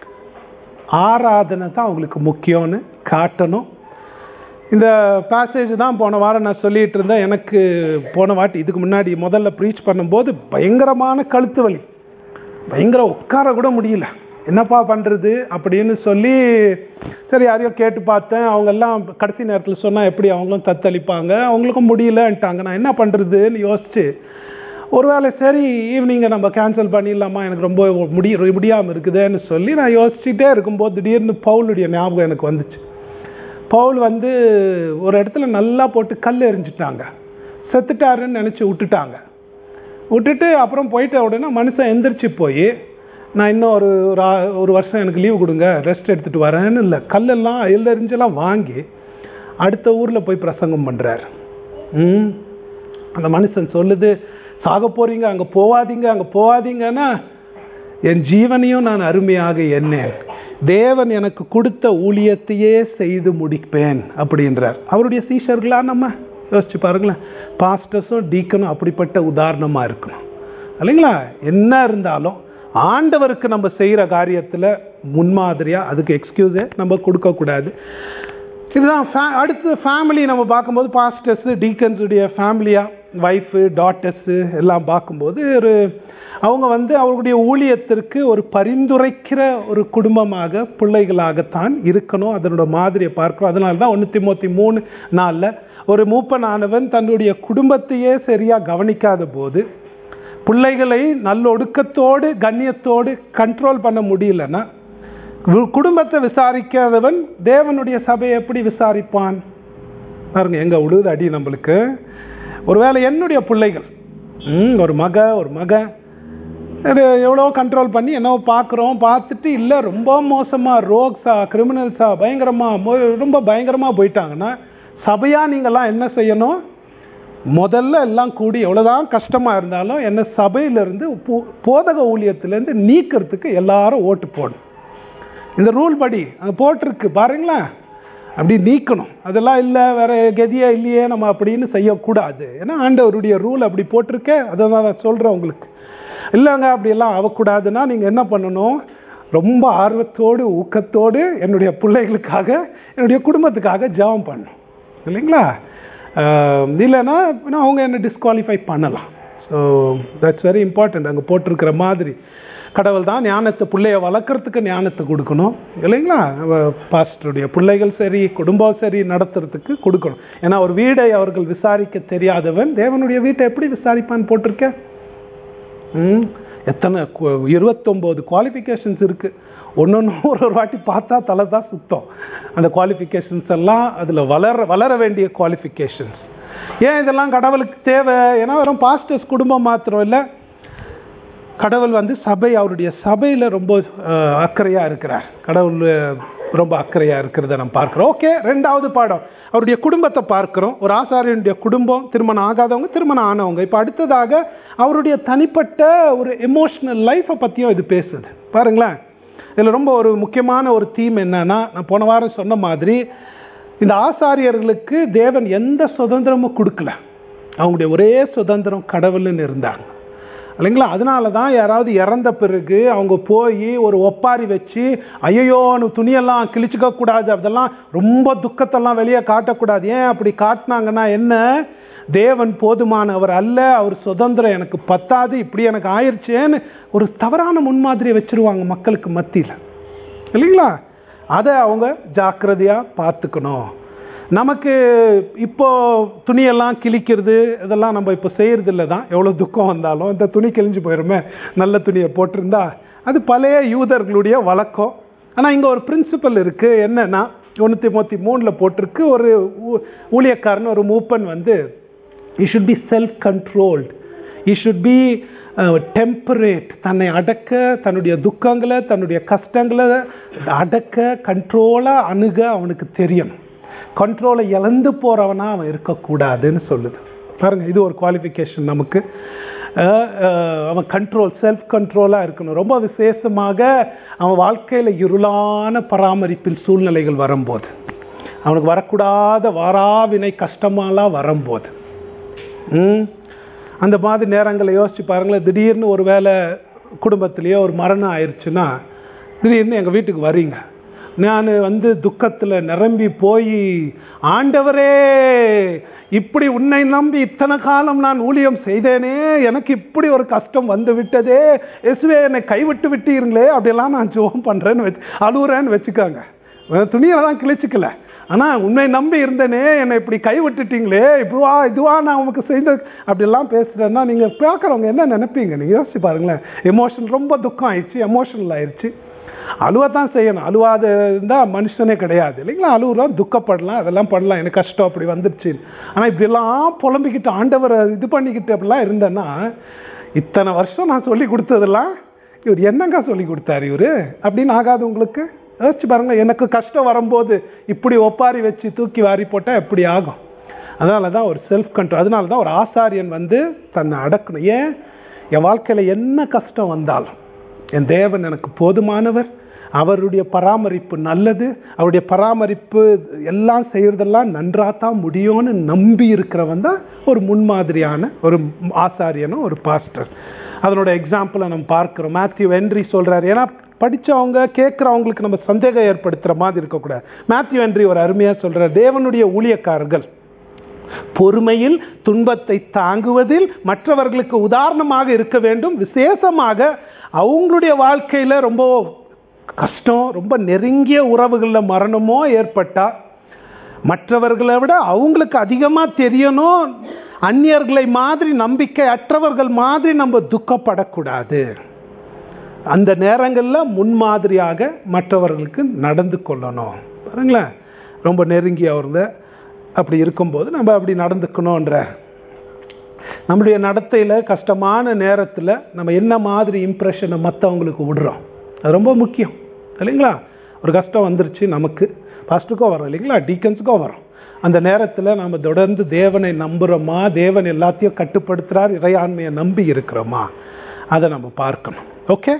ஆராதனை தான் அவங்களுக்கு முக்கியம்னு காட்டணும் இந்த பேசேஜ் தான் போன வாரம் நான் சொல்லிட்டு இருந்தேன் எனக்கு போன வாட்டி இதுக்கு முன்னாடி முதல்ல ப்ரீச் பண்ணும்போது பயங்கரமான கழுத்து வலி பயங்கர உட்கார கூட முடியல என்னப்பா பண்ணுறது அப்படின்னு சொல்லி சரி யாரையோ கேட்டு பார்த்தேன் அவங்க எல்லாம் கடைசி நேரத்தில் சொன்னால் எப்படி அவங்களும் தத்தளிப்பாங்க அவங்களுக்கும் முடியலன்ட்டாங்க நான் என்ன பண்ணுறதுன்னு யோசிச்சு ஒருவேளை சரி ஈவினிங்கை நம்ம கேன்சல் பண்ணிடலாமா எனக்கு ரொம்ப முடிய முடியாமல் இருக்குதுன்னு சொல்லி நான் யோசிச்சுட்டே இருக்கும்போது திடீர்னு பவுலுடைய ஞாபகம் எனக்கு வந்துச்சு பவுல் வந்து ஒரு இடத்துல நல்லா போட்டு கல் எறிஞ்சிட்டாங்க செத்துட்டாருன்னு நினச்சி விட்டுட்டாங்க விட்டுட்டு அப்புறம் போயிட்ட உடனே மனுஷன் எந்திரிச்சு போய் நான் இன்னும் ஒரு ஒரு ஆ- ஒரு வருஷம் எனக்கு லீவு கொடுங்க ரெஸ்ட் எடுத்துட்டு வரேன்னு இல்லை கல்லெல்லாம் எல்லெறிஞ்செல்லாம் வாங்கி அடுத்த ஊரில் போய் பிரசங்கம் பண்ணுறாரு ம் அந்த மனுஷன் சொல்லுது சாக போறீங்க அங்கே போவாதீங்க அங்கே போவாதீங்கன்னா என் ஜீவனையும் நான் அருமையாக எண்ணேன் தேவன் எனக்கு கொடுத்த ஊழியத்தையே செய்து முடிப்பேன் அப்படின்றார் அவருடைய சீஷர்களா நம்ம யோசிச்சு பாருங்களேன் பாஸ்டர்ஸும் டீக்கனும் அப்படிப்பட்ட உதாரணமா இருக்கணும் இல்லைங்களா என்ன இருந்தாலும் ஆண்டவருக்கு நம்ம செய்கிற காரியத்தில் முன்மாதிரியா அதுக்கு எக்ஸ்கியூஸே நம்ம கொடுக்கக்கூடாது இதுதான் fa- அடுத்து ஃபேமிலி நம்ம பார்க்கும்போது பாஸ்டர்ஸு டீக்கன்ஸுடைய ஃபேமிலியாக ஒய்ஃபு டாட்டர்ஸு எல்லாம் பார்க்கும்போது ஒரு அவங்க வந்து அவர்களுடைய ஊழியத்திற்கு ஒரு பரிந்துரைக்கிற ஒரு குடும்பமாக பிள்ளைகளாகத்தான் இருக்கணும் அதனோட மாதிரியை பார்க்கிறோம் அதனால தான் ஒன்று திமுத்தி மூணு நாளில் ஒரு மூப்பனானவன் தன்னுடைய குடும்பத்தையே சரியாக கவனிக்காத போது பிள்ளைகளை நல்லொடுக்கத்தோடு கண்ணியத்தோடு கண்ட்ரோல் பண்ண முடியலன்னா கு- குடும்பத்தை விசாரிக்காதவன் தேவனுடைய சபையை எப்படி விசாரிப்பான் பாருங்க எங்க விழுது அடி நம்மளுக்கு ஒருவேளை என்னுடைய பிள்ளைகள் ம், ஒரு மக ஒரு மக இது எவ்வளோ கண்ட்ரோல் பண்ணி என்னவோ பார்க்குறோம் பார்த்துட்டு இல்லை ரொம்ப மோசமாக ரோக்ஸா கிரிமினல்ஸா பயங்கரமாக ரொம்ப பயங்கரமாக போயிட்டாங்கன்னா சபையாக நீங்கள்லாம் என்ன செய்யணும் முதல்ல எல்லாம் கூடி எவ்வளோதான் கஷ்டமாக இருந்தாலும் என்ன சபையிலேருந்து போதக ஊழியத்திலேருந்து நீக்கிறதுக்கு எல்லாரும் ஓட்டு போடணும் இந்த ரூல் படி அங்கே போட்டிருக்கு பாருங்களேன் அப்படி நீக்கணும் அதெல்லாம் இல்லை வேற கதியே இல்லையே நம்ம அப்படின்னு செய்யக்கூடாது ஏன்னா ஆண்டவருடைய ரூல் அப்படி போட்டிருக்கே அதை தான் நான் சொல்கிறேன் உங்களுக்கு இல்லைங்க அப்படியெல்லாம் ஆகக்கூடாதுன்னா நீங்கள் என்ன பண்ணணும் ரொம்ப ஆர்வத்தோடு ஊக்கத்தோடு என்னுடைய பிள்ளைகளுக்காக என்னுடைய குடும்பத்துக்காக ஜெபம் பண்ணணும் இல்லைங்களா ஆஹ் இல்லைன்னா இன்னும் அவங்க என்ன டிஸ்குவாலிஃபை பண்ணலாம் ஸோ தட்ஸ் வெரி இம்பார்ட்டன்ட் அங்கே போட்டிருக்கிற மாதிரி கடவுள் தான் ஞானத்தை பிள்ளைய வளர்க்குறதுக்கு ஞானத்தை கொடுக்கணும் இல்லைங்களா பாஸ்டருடைய பிள்ளைகள் சரி குடும்பம் சரி நடத்துறதுக்கு கொடுக்கணும் ஏன்னா ஒரு வீடை அவர்கள் விசாரிக்க தெரியாதவன் தேவனுடைய வீட்டை எப்படி விசாரிப்பான்னு போட்டிருக்கேன் ம் எத்தனை கு- இருபத்தொம்போது குவாலிஃபிகேஷன்ஸ் இருக்குது ஒன்று ஒரு ஒரு வாட்டி பார்த்தா தலை தான் சுத்தம் அந்த குவாலிஃபிகேஷன்ஸ் எல்லாம் அதில் வளர வளர வேண்டிய குவாலிஃபிகேஷன்ஸ் ஏன் இதெல்லாம் கடவுளுக்கு தேவை ஏன்னா வெறும் பாஸ்டர்ஸ் குடும்பம் மாத்திரம் இல்லை கடவுள் வந்து சபை அவருடைய சபையில் ரொம்ப அக்கறையாக இருக்கிறார் கடவுள் அஹ், ரொம்ப அக்கறையாக இருக்கிறத நம்ம பார்க்குறோம் ஓகே ரெண்டாவது பாடம் அவருடைய குடும்பத்தை பார்க்குறோம் ஒரு ஆசாரியனுடைய குடும்பம் திருமணம் ஆகாதவங்க திருமணம் ஆனவங்க இப்போ அடுத்ததாக அவருடைய தனிப்பட்ட ஒரு எமோஷ்னல் லைஃப்பை பற்றியும் இது பேசுது பாருங்களேன் இதில் ரொம்ப ஒரு முக்கியமான ஒரு தீம் என்னன்னா நான் போன வாரம் சொன்ன மாதிரி இந்த ஆசாரியர்களுக்கு தேவன் எந்த சுதந்திரமும் கொடுக்கல அவங்களுடைய ஒரே சுதந்திரம் கடவுள்னு இருந்தாங்க இல்லைங்களா அதனால தான் யாராவது இறந்த பிறகு அவங்க போய் ஒரு ஒப்பாரி வச்சு ஐயோ துணியெல்லாம் கிழிச்சுக்க கூடாது அதெல்லாம் ரொம்ப துக்கத்தெல்லாம் வெளியே காட்டக்கூடாது ஏன் அப்படி காட்டினாங்கன்னா என்ன தேவன் போதுமானவர் அல்ல அவர் சுதந்திரம் எனக்கு பத்தாது இப்படி எனக்கு ஆயிடுச்சேன்னு ஒரு தவறான முன்மாதிரியை வச்சிருவாங்க மக்களுக்கு மத்தியில் இல்லைங்களா அதை அவங்க ஜாக்கிரதையாக பார்த்துக்கணும் நமக்கு இப்போ துணியெல்லாம் கிழிக்கிறது இதெல்லாம் நம்ம இப்போ செய்யறதில்ல தான் எவ்வளோ துக்கம் வந்தாலும் இந்த துணி கிழிஞ்சு போயிருமே நல்ல துணியை போட்டிருந்தா அது பழைய யூதர்களுடைய வழக்கம் ஆனால் இங்கே ஒரு பிரின்சிபல் இருக்குது என்னன்னா தொண்ணூற்றி மூத்தி மூணில் போட்டிருக்கு ஒரு ஊ- ஊழியக்காரன் ஒரு மூப்பன் வந்து he should be self controlled he should be temperate தன்னை அடக்க தன்னுடைய துக்கங்களை தன்னுடைய கஷ்டங்களை அடக்க கண்ட்ரோலாக அணுக அவனுக்கு தெரியணும் கண்ட்ரோலை இழந்து போகிறவனா அவன் இருக்கக்கூடாதுன்னு சொல்லுது பாருங்க இது ஒரு குவாலிஃபிகேஷன் நமக்கு அஹ், அஹ், அவன் கண்ட்ரோல் செல்ஃப் கண்ட்ரோலாக இருக்கணும் ரொம்ப விசேஷமாக அவன் வாழ்க்கையில் இருளான பராமரிப்பின் சூழ்நிலைகள் வரும்போது அவனுக்கு வரக்கூடாத வாராவினை கஷ்டமாலாம் வரும்போது ம் அந்த மாதிரி நேரங்களை யோசிச்சு பாருங்களேன் திடீர்னு ஒரு வேளை குடும்பத்திலேயோ ஒரு மரணம் ஆயிடுச்சுன்னா திடீர்னு எங்கள் வீட்டுக்கு வரீங்க நான் வந்து துக்கத்தில் நிரம்பி போய் ஆண்டவரே இப்படி உன்னை நம்பி இத்தனை காலம் நான் ஊழியம் செய்தேனே எனக்கு இப்படி ஒரு கஷ்டம் வந்து விட்டதே எசுவே என்னை கைவிட்டு விட்டீங்களே அப்படியெல்லாம் நான் ஜோம் பண்ணுறேன்னு வச்சு அழுகுறேன்னு வச்சுக்காங்க துணியை தான் கிழிச்சிக்கல ஆனால் உன்னை நம்பி இருந்தேனே என்னை இப்படி கை விட்டுட்டீங்களே இப்படிவா இதுவா நான் உமக்கு செய்த அப்படிலாம் பேசுகிறேன்னா நீங்கள் பார்க்குறவங்க என்ன நினைப்பீங்க நீங்கள் யோசிச்சு பாருங்களேன் எமோஷன் ரொம்ப துக்கம் ஆயிடுச்சு எமோஷனல் ஆயிடுச்சு அழுவத்தான் செய்யணும் அழுவாத இருந்தால் மனுஷனே கிடையாது இல்லைங்களா அழுவுறோம் துக்கப்படலாம் அதெல்லாம் பண்ணலாம் எனக்கு கஷ்டம் அப்படி வந்துடுச்சு ஆனால் இப்படிலாம் புலம்பிக்கிட்டு ஆண்டவரை இது பண்ணிக்கிட்டு அப்படிலாம் இருந்தேன்னா இத்தனை வருஷம் நான் சொல்லி கொடுத்ததெல்லாம் இவர் என்னங்க சொல்லி கொடுத்தாரு இவரு அப்படின்னு ஆகாது உங்களுக்கு யோசிச்சு பாருங்க எனக்கு கஷ்டம் வரும்போது இப்படி ஒப்பாரி வச்சு தூக்கி வாரி போட்டால் எப்படி ஆகும் அதனால தான் ஒரு செல்ஃப் கண்ட்ரோல் அதனால தான் ஒரு ஆசாரியன் வந்து தன்னை அடக்கணும் ஏன் என் வாழ்க்கையில் என்ன கஷ்டம் வந்தாலும் என் தேவன் எனக்கு போதுமானவர் அவருடைய பராமரிப்பு நல்லது அவருடைய பராமரிப்பு எல்லாம் செய்யறதெல்லாம் நன்றாக தான் முடியும்னு நம்பி இருக்கிறவன் தான் ஒரு முன்மாதிரியான ஒரு ஆசாரியனும் ஒரு பாஸ்டர் அதனோட எக்ஸாம்பிளை நம்ம பார்க்குறோம் மேத்யூ வென்ட்ரி சொல்றாரு ஏன்னா படிச்சவங்க கேட்குறவங்களுக்கு நம்ம சந்தேகம் ஏற்படுத்துகிற மாதிரி இருக்கக்கூடாது மேத்யூ வென்ட்ரி ஒரு அருமையாக சொல்றார் தேவனுடைய ஊழியக்காரர்கள் பொறுமையில் துன்பத்தை தாங்குவதில் மற்றவர்களுக்கு உதாரணமாக இருக்க வேண்டும் விசேஷமாக அவங்களுடைய வாழ்க்கையில ரொம்ப கஷ்டம் ரொம்ப நெருங்கிய உறவுகளில் மரணமோ ஏற்பட்டா மற்றவர்களை விட அவங்களுக்கு அதிகமாக தெரியணும் அந்நியர்களை மாதிரி நம்பிக்கை அற்றவர்கள் மாதிரி நம்ம துக்கப்படக்கூடாது அந்த நேரங்களில் முன்மாதிரியாக மற்றவர்களுக்கு நடந்து கொள்ளணும் பாருங்களேன் ரொம்ப நெருங்கி அவர்ந்த அப்படி இருக்கும்போது நம்ம அப்படி நடந்துக்கணுன்ற நம்முடைய நடத்தையில் கஷ்டமான நேரத்தில் நம்ம என்ன மாதிரி இம்ப்ரெஷனை மற்றவங்களுக்கு விடுறோம் அது ரொம்ப முக்கியம் இல்லைங்களா ஒரு கஷ்டம் வந்துருச்சு நமக்கு ஃபஸ்ட்டுக்கும் வரும் இல்லைங்களா டீக்கன்ஸுக்கும் வரும் அந்த நேரத்தில் நம்ம தொடர்ந்து தேவனை நம்புகிறோமா தேவன் எல்லாத்தையும் கட்டுப்படுத்துகிறார் இறையாண்மையை நம்பி இருக்கிறோமா அதை நம்ம பார்க்கணும் ஓகே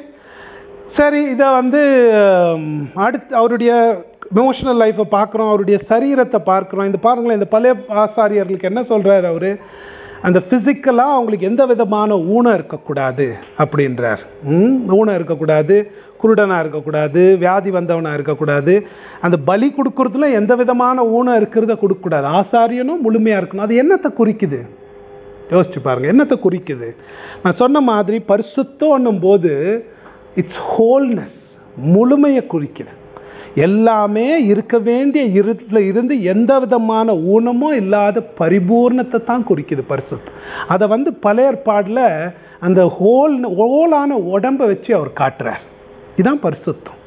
சரி இதை வந்து ஹம், அடுத்து அவருடைய எமோஷனல் லைஃப்பை பார்க்குறோம் அவருடைய சரீரத்தை பார்க்குறோம் இந்த பாருங்களேன் இந்த பழைய ஆசாரியர்களுக்கு என்ன சொல்கிறார் அவர் அந்த ஃபிசிக்கலாக அவங்களுக்கு எந்த விதமான ஊனம் இருக்கக்கூடாது அப்படின்றார் ம், ஊனம் இருக்கக்கூடாது குருடனாக இருக்கக்கூடாது வியாதி வந்தவனாக இருக்கக்கூடாது அந்த பலி கொடுக்கறதுல எந்த விதமான ஊனம் இருக்கிறத கொடுக்கக்கூடாது ஆசாரியனும் முழுமையாக இருக்கணும் அது என்னத்தை குறிக்குது யோசிச்சு பாருங்க என்னத்தை குறிக்குது நான் சொன்ன மாதிரி பரிசுத்தம் போது இட்ஸ் ஹோல்னஸ் முழுமையை குறிக்குது எல்லாமே இருக்க வேண்டிய இருட்டில் இருந்து எந்த விதமான ஊனமும் இல்லாத பரிபூர்ணத்தை தான் குறிக்குது பரிசுத்தம் அதை வந்து பழைய ஏற்பாடில் அந்த ஹோல் ஹோலான உடம்பை வச்சு அவர் காட்டுறார் இதுதான் பரிசுத்தம்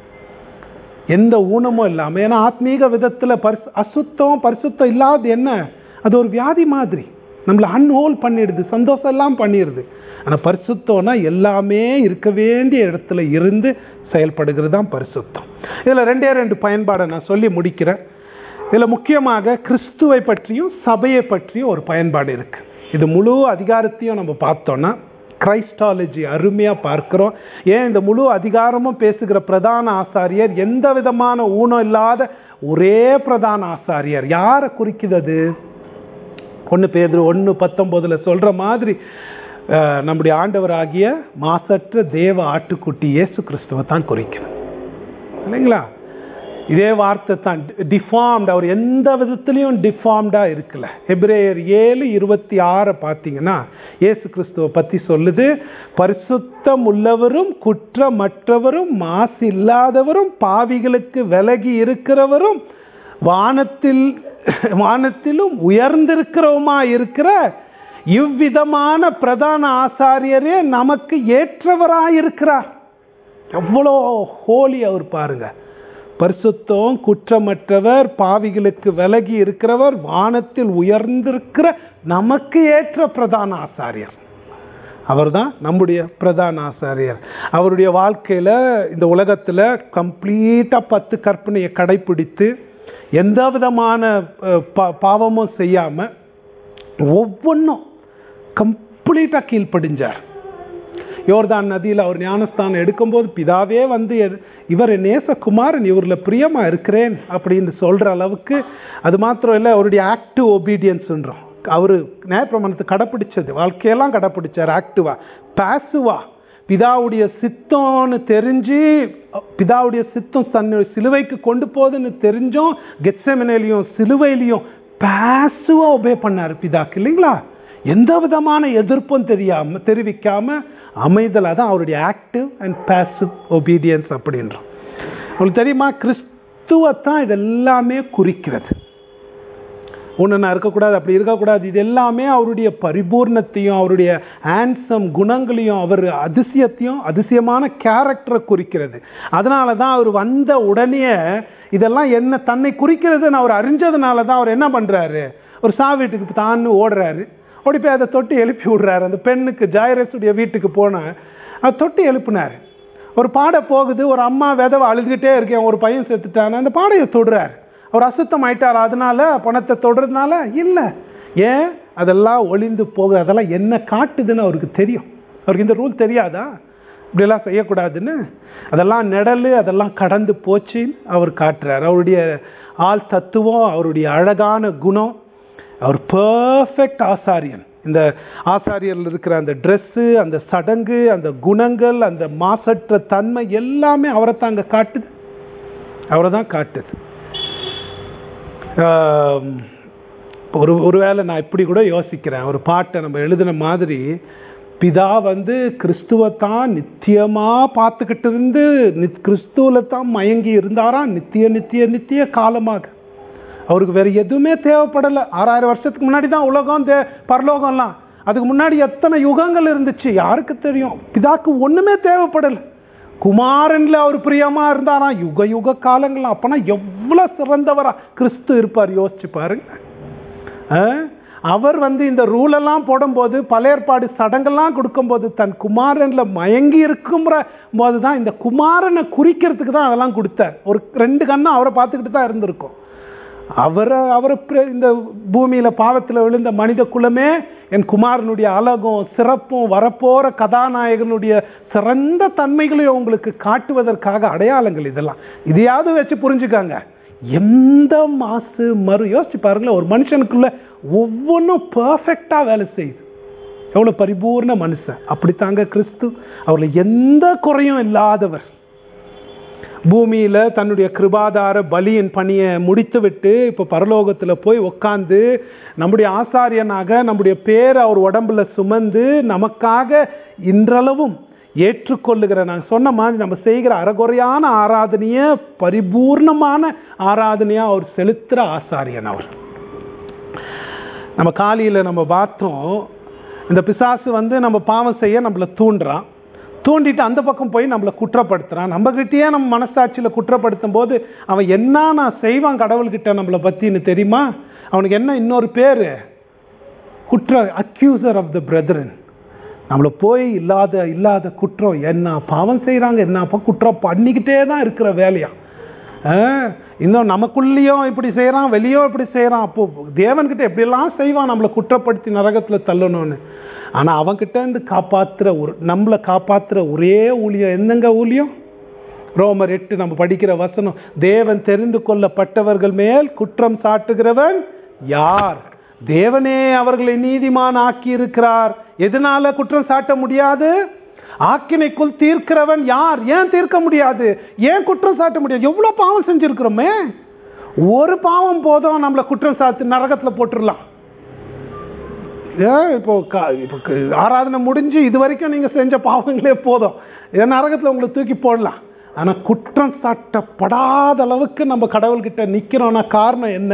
எந்த ஊனமும் இல்லாமல் ஏன்னா ஆத்மீக விதத்தில் பரிசு அசுத்தம் பரிசுத்தம் இல்லாத என்ன அது ஒரு வியாதி மாதிரி நம்மளை அன்ஹோல் பண்ணிடுது சந்தோஷம் எல்லாம் பண்ணிடுது ஆனால் பரிசுத்தம்னா எல்லாமே இருக்க வேண்டிய இடத்துல இருந்து செயல்படுகிறது தான் பரிசுத்தம் இதில் ரெண்டே ரெண்டு பயன்பாடை நான் சொல்லி முடிக்கிறேன் இதில் முக்கியமாக கிறிஸ்துவை பற்றியும் சபையை பற்றியும் ஒரு பயன்பாடு இருக்கு இது முழு அதிகாரத்தையும் நம்ம பார்த்தோம்னா கிரைஸ்டாலஜி அருமையாக பார்க்கிறோம் ஏன் இந்த முழு அதிகாரமும் பேசுகிற பிரதான ஆசாரியர் எந்த விதமான ஊனம் இல்லாத ஒரே பிரதான ஆசாரியர் யாரை குறிக்குது அது ஒன்று பேர் ஒன்று பத்தொம்போதில் சொல்கிற மாதிரி அஹ், நம்முடைய ஆண்டவராகிய மாசற்ற தேவ ஆட்டுக்குட்டி இயேசு கிறிஸ்துவை தான் குறிக்கிறது இல்லைங்களா இதே வார்த்தை தான் டிஃபார்ம்ட் அவர் எந்த விதத்துலையும் டிஃபார்ம்டாக இருக்கல எப்ரேயர் ஏழு இருபத்தி ஆறை பார்த்தீங்கன்னா இயேசு கிறிஸ்துவை பற்றி சொல்லுது பரிசுத்தம் உள்ளவரும் குற்றமற்றவரும் மாசு இல்லாதவரும் பாவிகளுக்கு விலகி இருக்கிறவரும் வானத்தில் வானத்திலும் உயர்ந்திருக்கிறவமா இருக்கிற இவ்விதமான பிரதான ஆசாரியரே நமக்கு ஏற்றவராயிருக்கிறார் எவ்வளோ ஹோலி அவர் பாருங்க பரிசுத்தம் குற்றமற்றவர் பாவிகளுக்கு விலகி இருக்கிறவர் வானத்தில் உயர்ந்திருக்கிற நமக்கு ஏற்ற பிரதான ஆசாரியர் அவர்தான் நம்முடைய பிரதான ஆசாரியர் அவருடைய வாழ்க்கையில் இந்த உலகத்தில் கம்ப்ளீட்டாக பத்து கற்பனையை கடைப்பிடித்து எந்த விதமான அஹ், பா- பாவமும் செய்யாமல் ஒவ்வொன்றும் கம்ப்ளீட்டாக கீழ்ப்படிஞ்சார் யோர்தான் நதியில் அவர் ஞானஸ்தானம் எடுக்கும்போது பிதாவே வந்து எது- இவர் என் நேசகுமாரன் இவரில் பிரியமா இருக்கிறேன் அப்படின்னு சொல்ற அளவுக்கு அது மாத்திரம் இல்லை அவருடைய ஆக்டிவ் ஒபீடியன்ஸ்ன்றோம் அவர் நியாயப்பிரமாணத்தை கடைப்பிடிச்சது வாழ்க்கையெல்லாம் கடைப்பிடிச்சார் ஆக்டிவா பாசிவா பிதாவுடைய சித்தம்னு தெரிஞ்சு பிதாவுடைய சித்தம் தன் சிலுவைக்கு கொண்டு போகுதுன்னு தெரிஞ்சும் கெட்செமனையிலையும் சிலுவையிலையும் பாசிவா ஒபே பண்ணார் பிதாக்கு இல்லைங்களா எந்த விதமான எதிர்ப்பும் தெரியாம தெரிவிக்காம அமைதலாக தான் அவருடைய ஆக்டிவ் அண்ட் பாசிவ் ஒபீடியன்ஸ் அப்படின்றோம் உங்களுக்கு தெரியுமா கிறிஸ்துவத்தான் இதெல்லாமே குறிக்கிறது ஒன்று நான் இருக்கக்கூடாது அப்படி இருக்கக்கூடாது இது எல்லாமே அவருடைய பரிபூர்ணத்தையும் அவருடைய ஆன்சம் குணங்களையும் அவர் அதிசயத்தையும் அதிசயமான கேரக்டரை குறிக்கிறது அதனால தான் அவர் வந்த உடனே இதெல்லாம் என்ன தன்னை குறிக்கிறதுன்னு அவர் அறிஞ்சதுனால தான் அவர் என்ன பண்ணுறாரு ஒரு சா வீட்டுக்கு தான் ஓடுறாரு ஓடி போய் அதை தொட்டி எழுப்பி விடுறாரு அந்த பெண்ணுக்கு ஜாயரசுடைய வீட்டுக்கு போன அதை தொட்டி எழுப்பினார் ஒரு பாடை போகுது ஒரு அம்மா விதவை அழுதுகிட்டே இருக்கேன் ஒரு பையன் செத்துட்டான்னு அந்த பாடையை தொடுறார் அவர் அசுத்தம் ஆயிட்டார் அதனால பணத்தை தொடுறதுனால இல்லை ஏன் அதெல்லாம் ஒளிந்து போகுது அதெல்லாம் என்ன காட்டுதுன்னு அவருக்கு தெரியும் அவருக்கு இந்த ரூல் தெரியாதா இப்படியெல்லாம் செய்யக்கூடாதுன்னு அதெல்லாம் நிழல் அதெல்லாம் கடந்து போச்சுன்னு அவர் காட்டுறார் அவருடைய ஆள் தத்துவம் அவருடைய அழகான குணம் அவர் பர்ஃபெக்ட் ஆசாரியன் இந்த ஆசாரியரில் இருக்கிற அந்த ட்ரெஸ்ஸு அந்த சடங்கு அந்த குணங்கள் அந்த மாசற்ற தன்மை எல்லாமே அவரை தான் அங்கே காட்டுது அவரை தான் காட்டுது ஆம், ஒரு ஒருவேளை நான் இப்படி கூட யோசிக்கிறேன் ஒரு பாட்டை நம்ம எழுதின மாதிரி பிதா வந்து கிறிஸ்துவை தான் நித்தியமாக பார்த்துக்கிட்டு இருந்து நித் கிறிஸ்துவில் தான் மயங்கி இருந்தாராம் நித்திய நித்திய நித்திய காலமாக அவருக்கு வேற எதுவுமே தேவைப்படலை ஆறாயிரம் வருஷத்துக்கு முன்னாடி தான் உலகம் தே பரலோகம்லாம் அதுக்கு முன்னாடி எத்தனை யுகங்கள் இருந்துச்சு யாருக்கு தெரியும் பிதாக்கு ஒண்ணுமே தேவைப்படலை குமாரன்ல அவர் பிரியமா இருந்தாராம் யுக யுக காலங்கள் அப்பனா எவ்வளவு சிறந்தவரா கிறிஸ்து இருப்பார் யோசிச்சு பாருங்க ஆ? அவர் வந்து இந்த ரூல் எல்லாம் போடும்போது பழையற்பாடு சடங்கெல்லாம் கொடுக்கும்போது தன் குமாரன்ல மயங்கி இருக்குங்கிற போது தான் இந்த குமாரனை குறிக்கிறதுக்கு தான் அதெல்லாம் கொடுத்தார் ஒரு ரெண்டு கண்ணும் அவரை பார்த்துக்கிட்டு தான் இருந்திருக்கும் அவரை அவரை பிர- இந்த பூமியில பாவத்தில் விழுந்த மனித குலமே என் குமாரனுடைய அழகும் சிறப்பும் வரப்போற கதாநாயகனுடைய சிறந்த தன்மைகளையும் உங்களுக்கு காட்டுவதற்காக அடையாளங்கள் இதெல்லாம் இதையாவது வச்சு புரிஞ்சுக்காங்க எந்த மாசு மறு யோசிச்சு பாருங்களேன் ஒரு மனுஷனுக்குள்ள ஒவ்வொன்றும் பர்ஃபெக்டா வேலை செய்யுது எவ்வளவு பரிபூர்ண மனுஷன் அப்படித்தாங்க கிறிஸ்து அவர்ல எந்த குறையும் இல்லாதவர் பூமியில தன்னுடைய கிருபாதார பலியின் பணியை முடித்துவிட்டு இப்போ பரலோகத்துல போய் உட்காந்து நம்முடைய ஆசாரியனாக நம்முடைய பேர் அவர் உடம்புல சுமந்து நமக்காக இன்றளவும் ஏற்றுக்கொள்ளுகிற நான் சொன்ன மாதிரி நம்ம செய்கிற அறகுறையான ஆராதனைய பரிபூர்ணமான ஆராதனையா அவர் செலுத்துற ஆசாரியன் அவர் நம்ம காலையில நம்ம பார்த்தோம் இந்த பிசாசு வந்து நம்ம பாவம் செய்ய நம்மள தூண்டுறான் தூண்டிட்டு அந்த பக்கம் போய் நம்மளை குற்றப்படுத்துறான் நம்ம கிட்டயே நம்ம மனசாட்சியில குற்றப்படுத்தும் போது அவன் என்ன நான் செய்வான் கடவுள்கிட்ட நம்மளை பத்தின்னு தெரியுமா அவனுக்கு என்ன இன்னொரு பேரு குற்ற அக்யூசர் ஆஃப் த பிரதரன் நம்மளை போய் இல்லாத இல்லாத குற்றம் என்ன பாவம் செய்கிறாங்க என்னப்பா குற்றம் பண்ணிக்கிட்டே தான் இருக்கிற வேலையா ஆ, இன்னும் நமக்குள்ளேயும் இப்படி செய்கிறான் வெளியும் இப்படி செய்கிறான் அப்போ தேவன்கிட்ட எப்படியெல்லாம் செய்வான் நம்மளை குற்றப்படுத்தி நரகத்தில் தள்ளணும்னு ஆனால் அவன்கிட்ட இருந்து காப்பாத்துற ஒரு நம்மளை காப்பாத்துற ஒரே ஊழியம் என்னங்க ஊழியம் ரோமர் எட்டு நம்ம படிக்கிற வசனம் தேவன் தெரிந்து கொள்ளப்பட்டவர்கள் மேல் குற்றம் சாட்டுகிறவன் யார் தேவனே அவர்களை நீதிமான் ஆக்கி இருக்கிறார் எதனால குற்றம் சாட்ட முடியாது ஆக்கினைக்குள் தீர்க்கிறவன் யார் ஏன் தீர்க்க முடியாது ஏன் குற்றம் சாட்ட முடியாது எவ்வளவு பாவம் செஞ்சிருக்கிறோமே ஒரு பாவம் போதும் நம்மளை குற்றம் சாத்து நரகத்துல போட்டுடலாம் ஏன் இப்போ கா- இப்போ க- ஆராதனை முடிஞ்சு இது வரைக்கும் நீங்க செஞ்ச பாவங்களே போதும் இதை நரகத்துல உங்களை தூக்கி போடலாம் ஆனா குற்றம் சாட்டப்படாத அளவுக்கு நம்ம கடவுள்கிட்ட நிக்கிறோம்னா காரணம் என்ன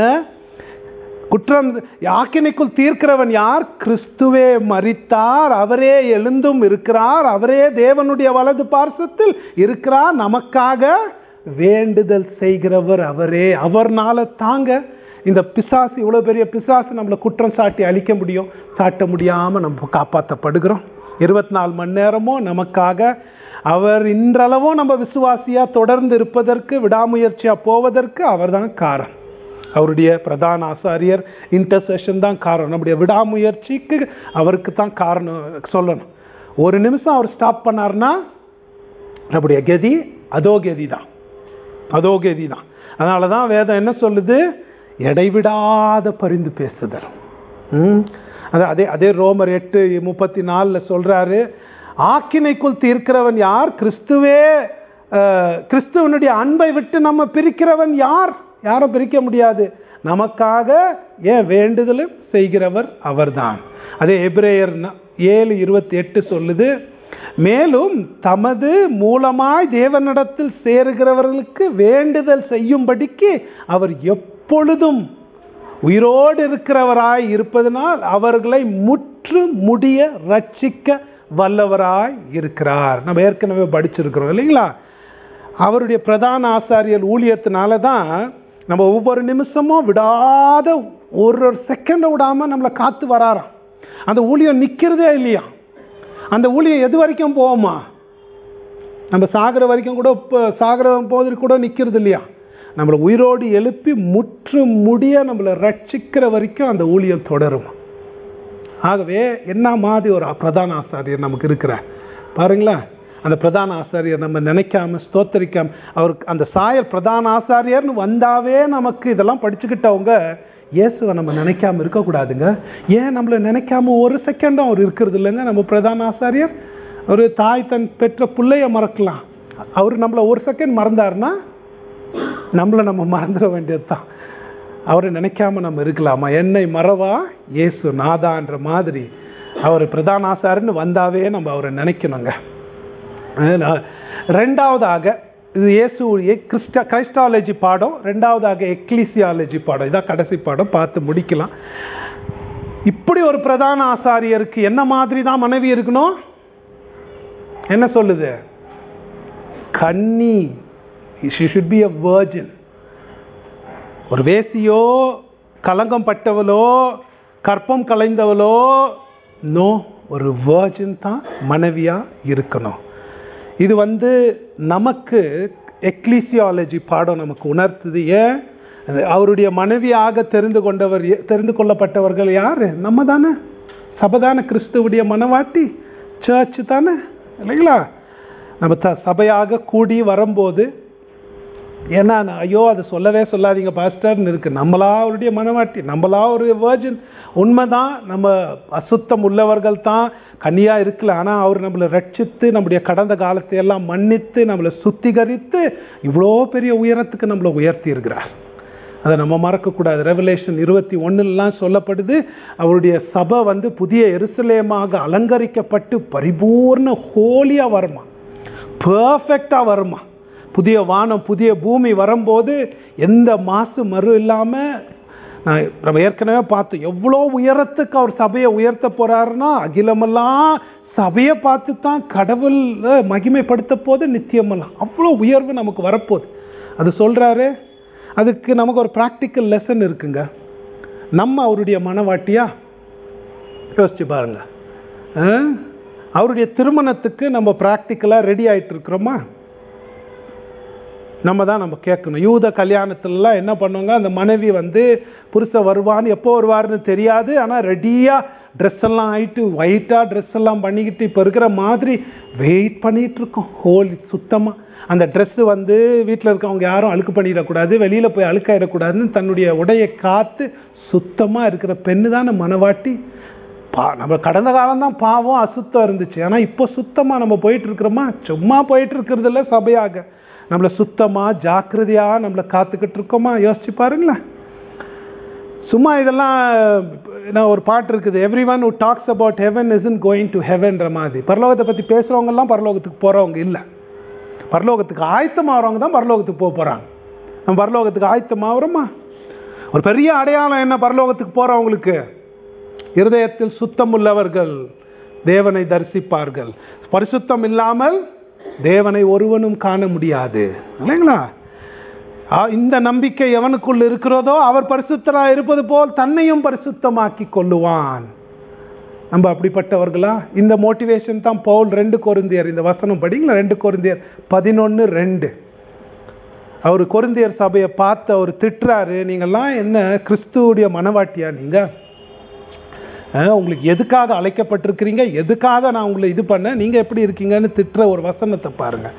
குற்றம் ஆக்கினைக்குள் தீர்க்கிறவன் யார் கிறிஸ்துவே மரித்தார் அவரே எழுந்தும் இருக்கிறார் அவரே தேவனுடைய வலது பார்சத்தில் இருக்கிறார் நமக்காக வேண்டுதல் செய்கிறவர் அவரே அவர்னால தாங்க இந்த பிசாசு இவ்வளவு பெரிய பிசாசு நம்மளை குற்றம் சாட்டி அழிக்க முடியும் சாட்ட முடியாம நம்ம காப்பாற்றப்படுகிறோம் இருபத்தி நாலு மணி நேரமும் நமக்காக அவர் இன்றளவும் நம்ம விசுவாசியா தொடர்ந்து இருப்பதற்கு விடாமுயற்சியா போவதற்கு அவர்தான் காரணம் அவருடைய பிரதான ஆசாரியர் இன்டர்செஷன் தான் காரணம் நம்முடைய விடாமுயற்சிக்கு அவருக்கு தான் காரணம் சொல்லணும் ஒரு நிமிஷம் அவர் ஸ்டாப் பண்ணார்னா நம்முடைய கதி அதோ கதி தான் அதோ கதி தான் அதனால தான் வேதம் என்ன சொல்லுது இடைவிடாத பரிந்து பேசுதல் ம். அது அதே அதே ரோமர் எட்டு முப்பத்தி நாலில் சொல்றாரு ஆக்கினைக்குள் தீர்க்கிறவன் யார் கிறிஸ்துவே அஹ், கிறிஸ்துவனுடைய அன்பை விட்டு நம்ம பிரிக்கிறவன் யார் யாரும் பிரிக்க முடியாது நமக்காக ஏன் வேண்டுதலும் செய்கிறவர் அவர்தான் அதே எபிரேயர் ந- ஏழு இருபத்தி எட்டு சொல்லுது மேலும் தமது மூலமாய் தேவனிடத்தில் சேருகிறவர்களுக்கு வேண்டுதல் செய்யும்படிக்கு அவர் எப்பொழுதும் உயிரோடு இருக்கிறவராய் இருப்பதனால் அவர்களை முற்று முடிய ரட்சிக்க வல்லவராய் இருக்கிறார் நம்ம ஏற்கனவே படிச்சிருக்கிறோம் இல்லைங்களா அவருடைய பிரதான ஆசாரியர் ஊழியத்தினால தான் நம்ம ஒவ்வொரு நிமிஷமும் விடாத ஒரு ஒரு செகண்டை விடாம நம்மளை காத்து வராராம் அந்த ஊழியம் நிக்கிறதே இல்லையா அந்த ஊழியம் எது வரைக்கும் போவோமா நம்ம சாகிற வரைக்கும் கூட இப்போ சாகிற போது கூட நிற்கிறது இல்லையா நம்மளை உயிரோடு எழுப்பி முற்று முடிய நம்மளை ரட்சிக்கிற வரைக்கும் அந்த ஊழியம் தொடரும் ஆகவே என்ன மாதிரி ஒரு பிரதான ஆசாரியர் நமக்கு இருக்கிறார் பாருங்களேன் அந்த பிரதான ஆசாரியர் நம்ம நினைக்காம ஸ்தோத்தரிக்காம அவருக்கு அந்த சாயல் பிரதான ஆசாரியர்னு வந்தாவே நமக்கு இதெல்லாம் படிச்சுக்கிட்டவங்க இயேசுவை நம்ம நினைக்காம இருக்கக்கூடாதுங்க ஏன் நம்மளை நினைக்காம ஒரு செகண்டும் அவர் இருக்கிறது இல்லைங்க நம்ம பிரதான ஆசாரியர் ஒரு தாய் தன் பெற்ற பிள்ளைய மறக்கலாம் அவர் நம்மளை ஒரு செகண்ட் மறந்தாருன்னா நம்மளை நம்ம மறந்துட வேண்டியதுதான் அவரை நினைக்காம நம்ம இருக்கலாமா என்னை மறவா இயேசு நாதான்ற மாதிரி அவர் பிரதான ஆசாரின்னு வந்தாவே நம்ம அவரை நினைக்கணுங்க அஹ் ரெண்டாவதாக இது இயேசு கிறிஸ்ட கிரைஸ்டாலஜி பாடம் ரெண்டாவதாக எக்லிசியாலஜி பாடம் இதான் கடைசி பாடம் பார்த்து முடிக்கலாம் இப்படி ஒரு பிரதான ஆசாரியருக்கு என்ன மாதிரி தான் மனைவி இருக்கணும் என்ன சொல்லுது கன்னி she should be a virgin ஒரு வேசியோ கலங்கம் பட்டவளோ கற்பம் கலைந்தவளோ நோ ஒரு வேர்ஜின் தான் மனைவியா இருக்கணும் இது வந்து நமக்கு எக்லிசியாலஜி பாடம் நமக்கு உணர்த்துது ஏன் அது அவருடைய மனைவியாக தெரிந்து கொண்டவர் ய- தெரிந்து கொள்ளப்பட்டவர்கள் யாரு நம்ம தானே சபதான கிறிஸ்துவுடைய மனவாட்டி சர்ச் தானே இல்லைங்களா நம்ம த சபையாக கூடி வரும்போது ஏன்னா நான், ஐயோ அது சொல்லவே சொல்லாதீங்க பாஸ்டர்னு இருக்கு நம்மளா அவருடைய மனவாட்டி நம்மளா ஒரு வேர்ஜின் உண்மைதான் நம்ம அசுத்தம் உள்ளவர்கள் தான் கன்னியா இருக்கல ஆனா அவர் நம்மளை ரட்சித்து நம்முடைய கடந்த காலத்தை எல்லாம் மன்னித்து நம்மளை சுத்திகரித்து இவ்வளோ பெரிய உயரத்துக்கு நம்மளை உயர்த்தி இருக்கிறார் அதை நம்ம மறக்கக்கூடாது ரெவலேஷன் இருபத்தி ஒன்றுலாம் சொல்லப்படுது அவருடைய சபை வந்து புதிய எருசலேமாக அலங்கரிக்கப்பட்டு பரிபூர்ண ஹோலியாக வருமா பர்ஃபெக்டாக வருமா புதிய வானம் புதிய பூமி வரும்போது எந்த மாசு மறு இல்லாமல் நான் நம்ம ஏற்கனவே பார்த்தோம் எவ்வளோ உயரத்துக்கு அவர் சபையை உயர்த்த போறாருன்னா அகிலமெல்லாம் சபையை பார்த்து தான் கடவுள் அஹ், மகிமைப்படுத்த போது நித்தியமெல்லாம் அவ்வளோ உயர்வு நமக்கு வரப்போகுது அது சொல்றாரு அதுக்கு நமக்கு ஒரு ப்ராக்டிக்கல் லெசன் இருக்குங்க நம்ம அவருடைய மனவாட்டியா யோசிச்சு பாருங்க அஹ்? அவருடைய திருமணத்துக்கு நம்ம ப்ராக்டிக்கலாக ரெடி ஆயிட்டு இருக்கிறோமா நம்ம தான் நம்ம கேட்கணும் யூத கல்யாணத்துலலாம் என்ன பண்ணுவாங்க அந்த மனைவி வந்து புருஷன் வருவான்னு எப்போ வருவாருன்னு தெரியாது ஆனால் ரெடியாக ட்ரெஸ் எல்லாம் ஆயிட்டு ஒயிட்டாக ட்ரெஸ் எல்லாம் பண்ணிக்கிட்டு இப்போ இருக்கிற மாதிரி வெயிட் பண்ணிட்டு இருக்கோம் ஹோலி சுத்தமாக அந்த ட்ரெஸ்ஸு வந்து வீட்டில் இருக்கவங்க யாரும் அழுக்கு பண்ணிடக்கூடாது வெளியில் போய் அழுக்காயிடக்கூடாதுன்னு தன்னுடைய உடையை காத்து சுத்தமாக இருக்கிற பெண்ணு தானே மனவாட்டி பா நம்ம கடந்த காலம் தான் பாவம் அசுத்தம் இருந்துச்சு ஆனால் இப்போ சுத்தமாக நம்ம போயிட்டு இருக்கிறோமா சும்மா போயிட்டு இருக்கிறது இல்ல சபையாக நம்மளை சுத்தமாக ஜாக்கிரதையாக நம்மளை காத்துக்கிட்டு இருக்கோமா யோசிச்சு பாருங்களேன் சும்மா இதெல்லாம் நான் ஒரு பாட்டு இருக்குது everyone who talks about heaven isn't going to ஹெவன்ற மாதிரி பரலோகத்தை பற்றி பேசுகிறவங்கெல்லாம் பரலோகத்துக்கு போகிறவங்க இல்லை பரலோகத்துக்கு ஆயத்தமாகறவங்க தான் பரலோகத்துக்கு போக போகிறாங்க நம்ம பரலோகத்துக்கு ஆயத்தமாகறோமா ஒரு பெரிய அடையாளம் என்ன பரலோகத்துக்கு போகிறவங்களுக்கு இருதயத்தில் சுத்தம் உள்ளவர்கள் தேவனை தரிசிப்பார்கள் பரிசுத்தம் இல்லாமல் தேவனை ஒருவனும் காண முடியாது இல்லைங்களா ஆ, இந்த நம்பிக்கை எவனுக்குள் இருக்கிறதோ அவர் பரிசுத்தராக இருப்பது போல் தன்னையும் பரிசுத்தமாக்கி கொள்ளுவான் நம்ம அப்படிப்பட்டவர்களா இந்த மோட்டிவேஷன் தான் பவுல் ரெண்டு கொருந்தியர் இந்த வசனம் படிங்களா ரெண்டு கொருந்தியர் பதினொன்று ரெண்டு அவர் கொருந்தியர் சபையை பார்த்து அவர் திட்டுறாரு நீங்கள்லாம் என்ன கிறிஸ்துவுடைய மனவாட்டியா நீங்க அஹ், உங்களுக்கு எதுக்காக அழைக்கப்பட்டிருக்கிறீங்க எதுக்காக நான் உங்களை இது பண்ண நீங்க எப்படி இருக்கீங்கன்னு திட்டுற ஒரு வசனத்தை பாருங்க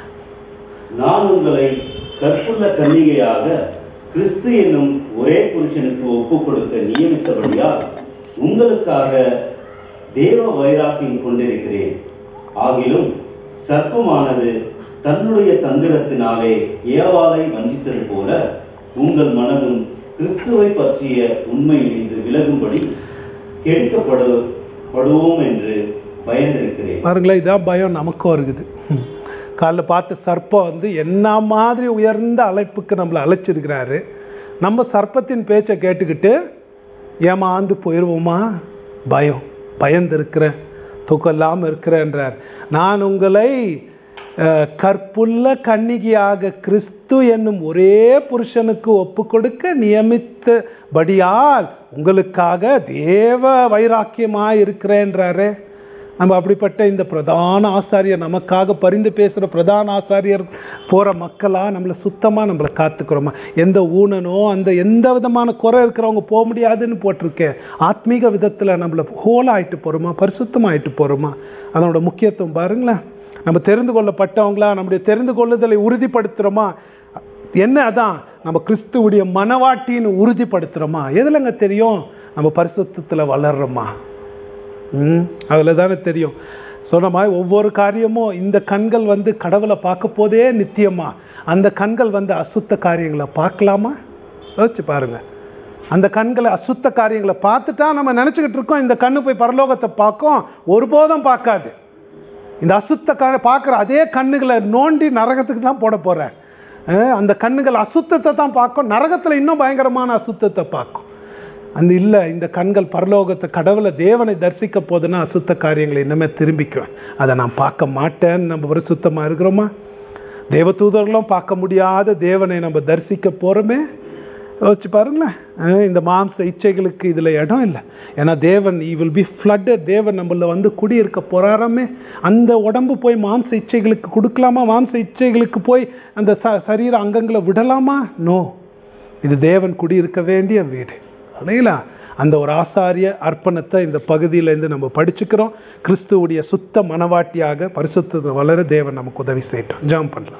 நான் உங்களை கற்புள்ள கன்னிகையாக கிறிஸ்து என்னும் ஒரே புருஷனுக்கு ஒப்பு கொடுக்க நியமித்தபடியால் உங்களுக்காக தேவ வைராக்கியம் கொண்டிருக்கிறேன் ஆகிலும் சர்ப்பமானது தன்னுடைய தந்திரத்தினாலே ஏவாளை வஞ்சித்தது போல உங்கள் மனதும் கிறிஸ்துவை பற்றிய உண்மையிலிருந்து விலகும்படி கெடுக்கப்படு படுவோம் என்று பயந்திருக்கிறேன் பாருங்களேன் இதான் பயம் நமக்கும் இருக்குது காலைல பார்த்த சர்ப்பம் வந்து என்ன மாதிரி உயர்ந்த அழைப்புக்கு நம்மளை அழைச்சிருக்கிறாரு நம்ம சர்ப்பத்தின் பேச்சை கேட்டுக்கிட்டு ஏமாந்து போயிடுவோமா பயம் பயந்து இருக்கிறேன் தூக்கம் இல்லாமல் இருக்கிறேன்றார் நான் உங்களை அஹ், கற்புள்ள கன்னிகையாக கிறிஸ்து என்னும் ஒரே புருஷனுக்கு ஒப்பு கொடுக்க நியமித்தபடியால் உங்களுக்காக தேவ வைராக்கியமாய் இருக்கிறேன்றாரே நம்ம அப்படிப்பட்ட இந்த பிரதான ஆசாரியர் நமக்காக பரிந்து பேசுகிற பிரதான ஆசாரியர் போகிற மக்களாக நம்மளை சுத்தமாக நம்மளை காத்துக்கிறோமா எந்த ஊனனோ அந்த எந்த விதமான குறை இருக்கிறவங்க போக முடியாதுன்னு போட்டிருக்கேன் ஆத்மீக விதத்தில் நம்மளை ஹோலாயிட்டு போகிறோமா பரிசுத்தமாயிட்டு போகிறோமா அதனோட முக்கியத்துவம் பாருங்களேன் நம்ம தெரிந்து கொள்ளப்பட்டவங்களா நம்முடைய தெரிந்து கொள்ளுதலை உறுதிப்படுத்துகிறோமா என்ன அதான் நம்ம கிறிஸ்துவுடைய மனவாட்டின்னு உறுதிப்படுத்துகிறோமா எதுலங்க தெரியும் நம்ம பரிசுத்தத்தில் வளர்றோமா ம் அதில் தானே தெரியும் சொன்ன மாதிரி ஒவ்வொரு காரியமும் இந்த கண்கள் வந்து கடவுளை பார்க்க போதே நித்தியமா அந்த கண்கள் வந்து அசுத்த காரியங்களை பார்க்கலாமா யோசிச்சு பாருங்க அந்த கண்களை அசுத்த காரியங்களை பார்த்துட்டா நம்ம நினச்சிக்கிட்டு இருக்கோம் இந்த கண்ணு போய் பரலோகத்தை பார்க்கும் ஒருபோதும் பார்க்காது இந்த அசுத்த க பார்க்குற அதே கண்ணுகளை நோண்டி நரகத்துக்கு தான் போட போகிறேன் அந்த கண்ணுகள் அசுத்தத்தை தான் பார்க்கும் நரகத்தில் இன்னும் பயங்கரமான அசுத்தத்தை பார்க்கும் அந்த இல்லை இந்த கண்கள் பரலோகத்தை கடவுளை தேவனை தரிசிக்க போதுன்னா அசுத்த காரியங்களை இன்னமே திரும்பிக்குவேன் அதை நான் பார்க்க மாட்டேன்னு நம்ம பரிசுத்தமாக இருக்கிறோமா தேவதூதர்களும் பார்க்க முடியாத தேவனை நம்ம தரிசிக்க போகிறோமே யோசிச்சு பாருங்களேன் அஹ் இந்த மாம்ச இச்சைகளுக்கு இதில் இடம் இல்லை ஏன்னா தேவன் ஈ வில் பி ஃப்ளட்டட் தேவன் நம்மள வந்து குடியிருக்க போறாராமே அந்த உடம்பு போய் மாம்ச இச்சைகளுக்கு கொடுக்கலாமா மாம்ச இச்சைகளுக்கு போய் அந்த ச சரீர அங்கங்களை விடலாமா நோ இது தேவன் குடியிருக்க வேண்டிய வீடு இல்லைங்களா அந்த ஒரு ஆசாரிய அர்ப்பணத்தை இந்த பகுதியிலேருந்து நம்ம படிச்சுக்கிறோம் கிறிஸ்துவுடைய சுத்த மனவாட்டியாக பரிசுத்தத்தை வளர தேவன் நமக்கு உதவி செய்யட்டும் ஜாம் பண்ணலாம்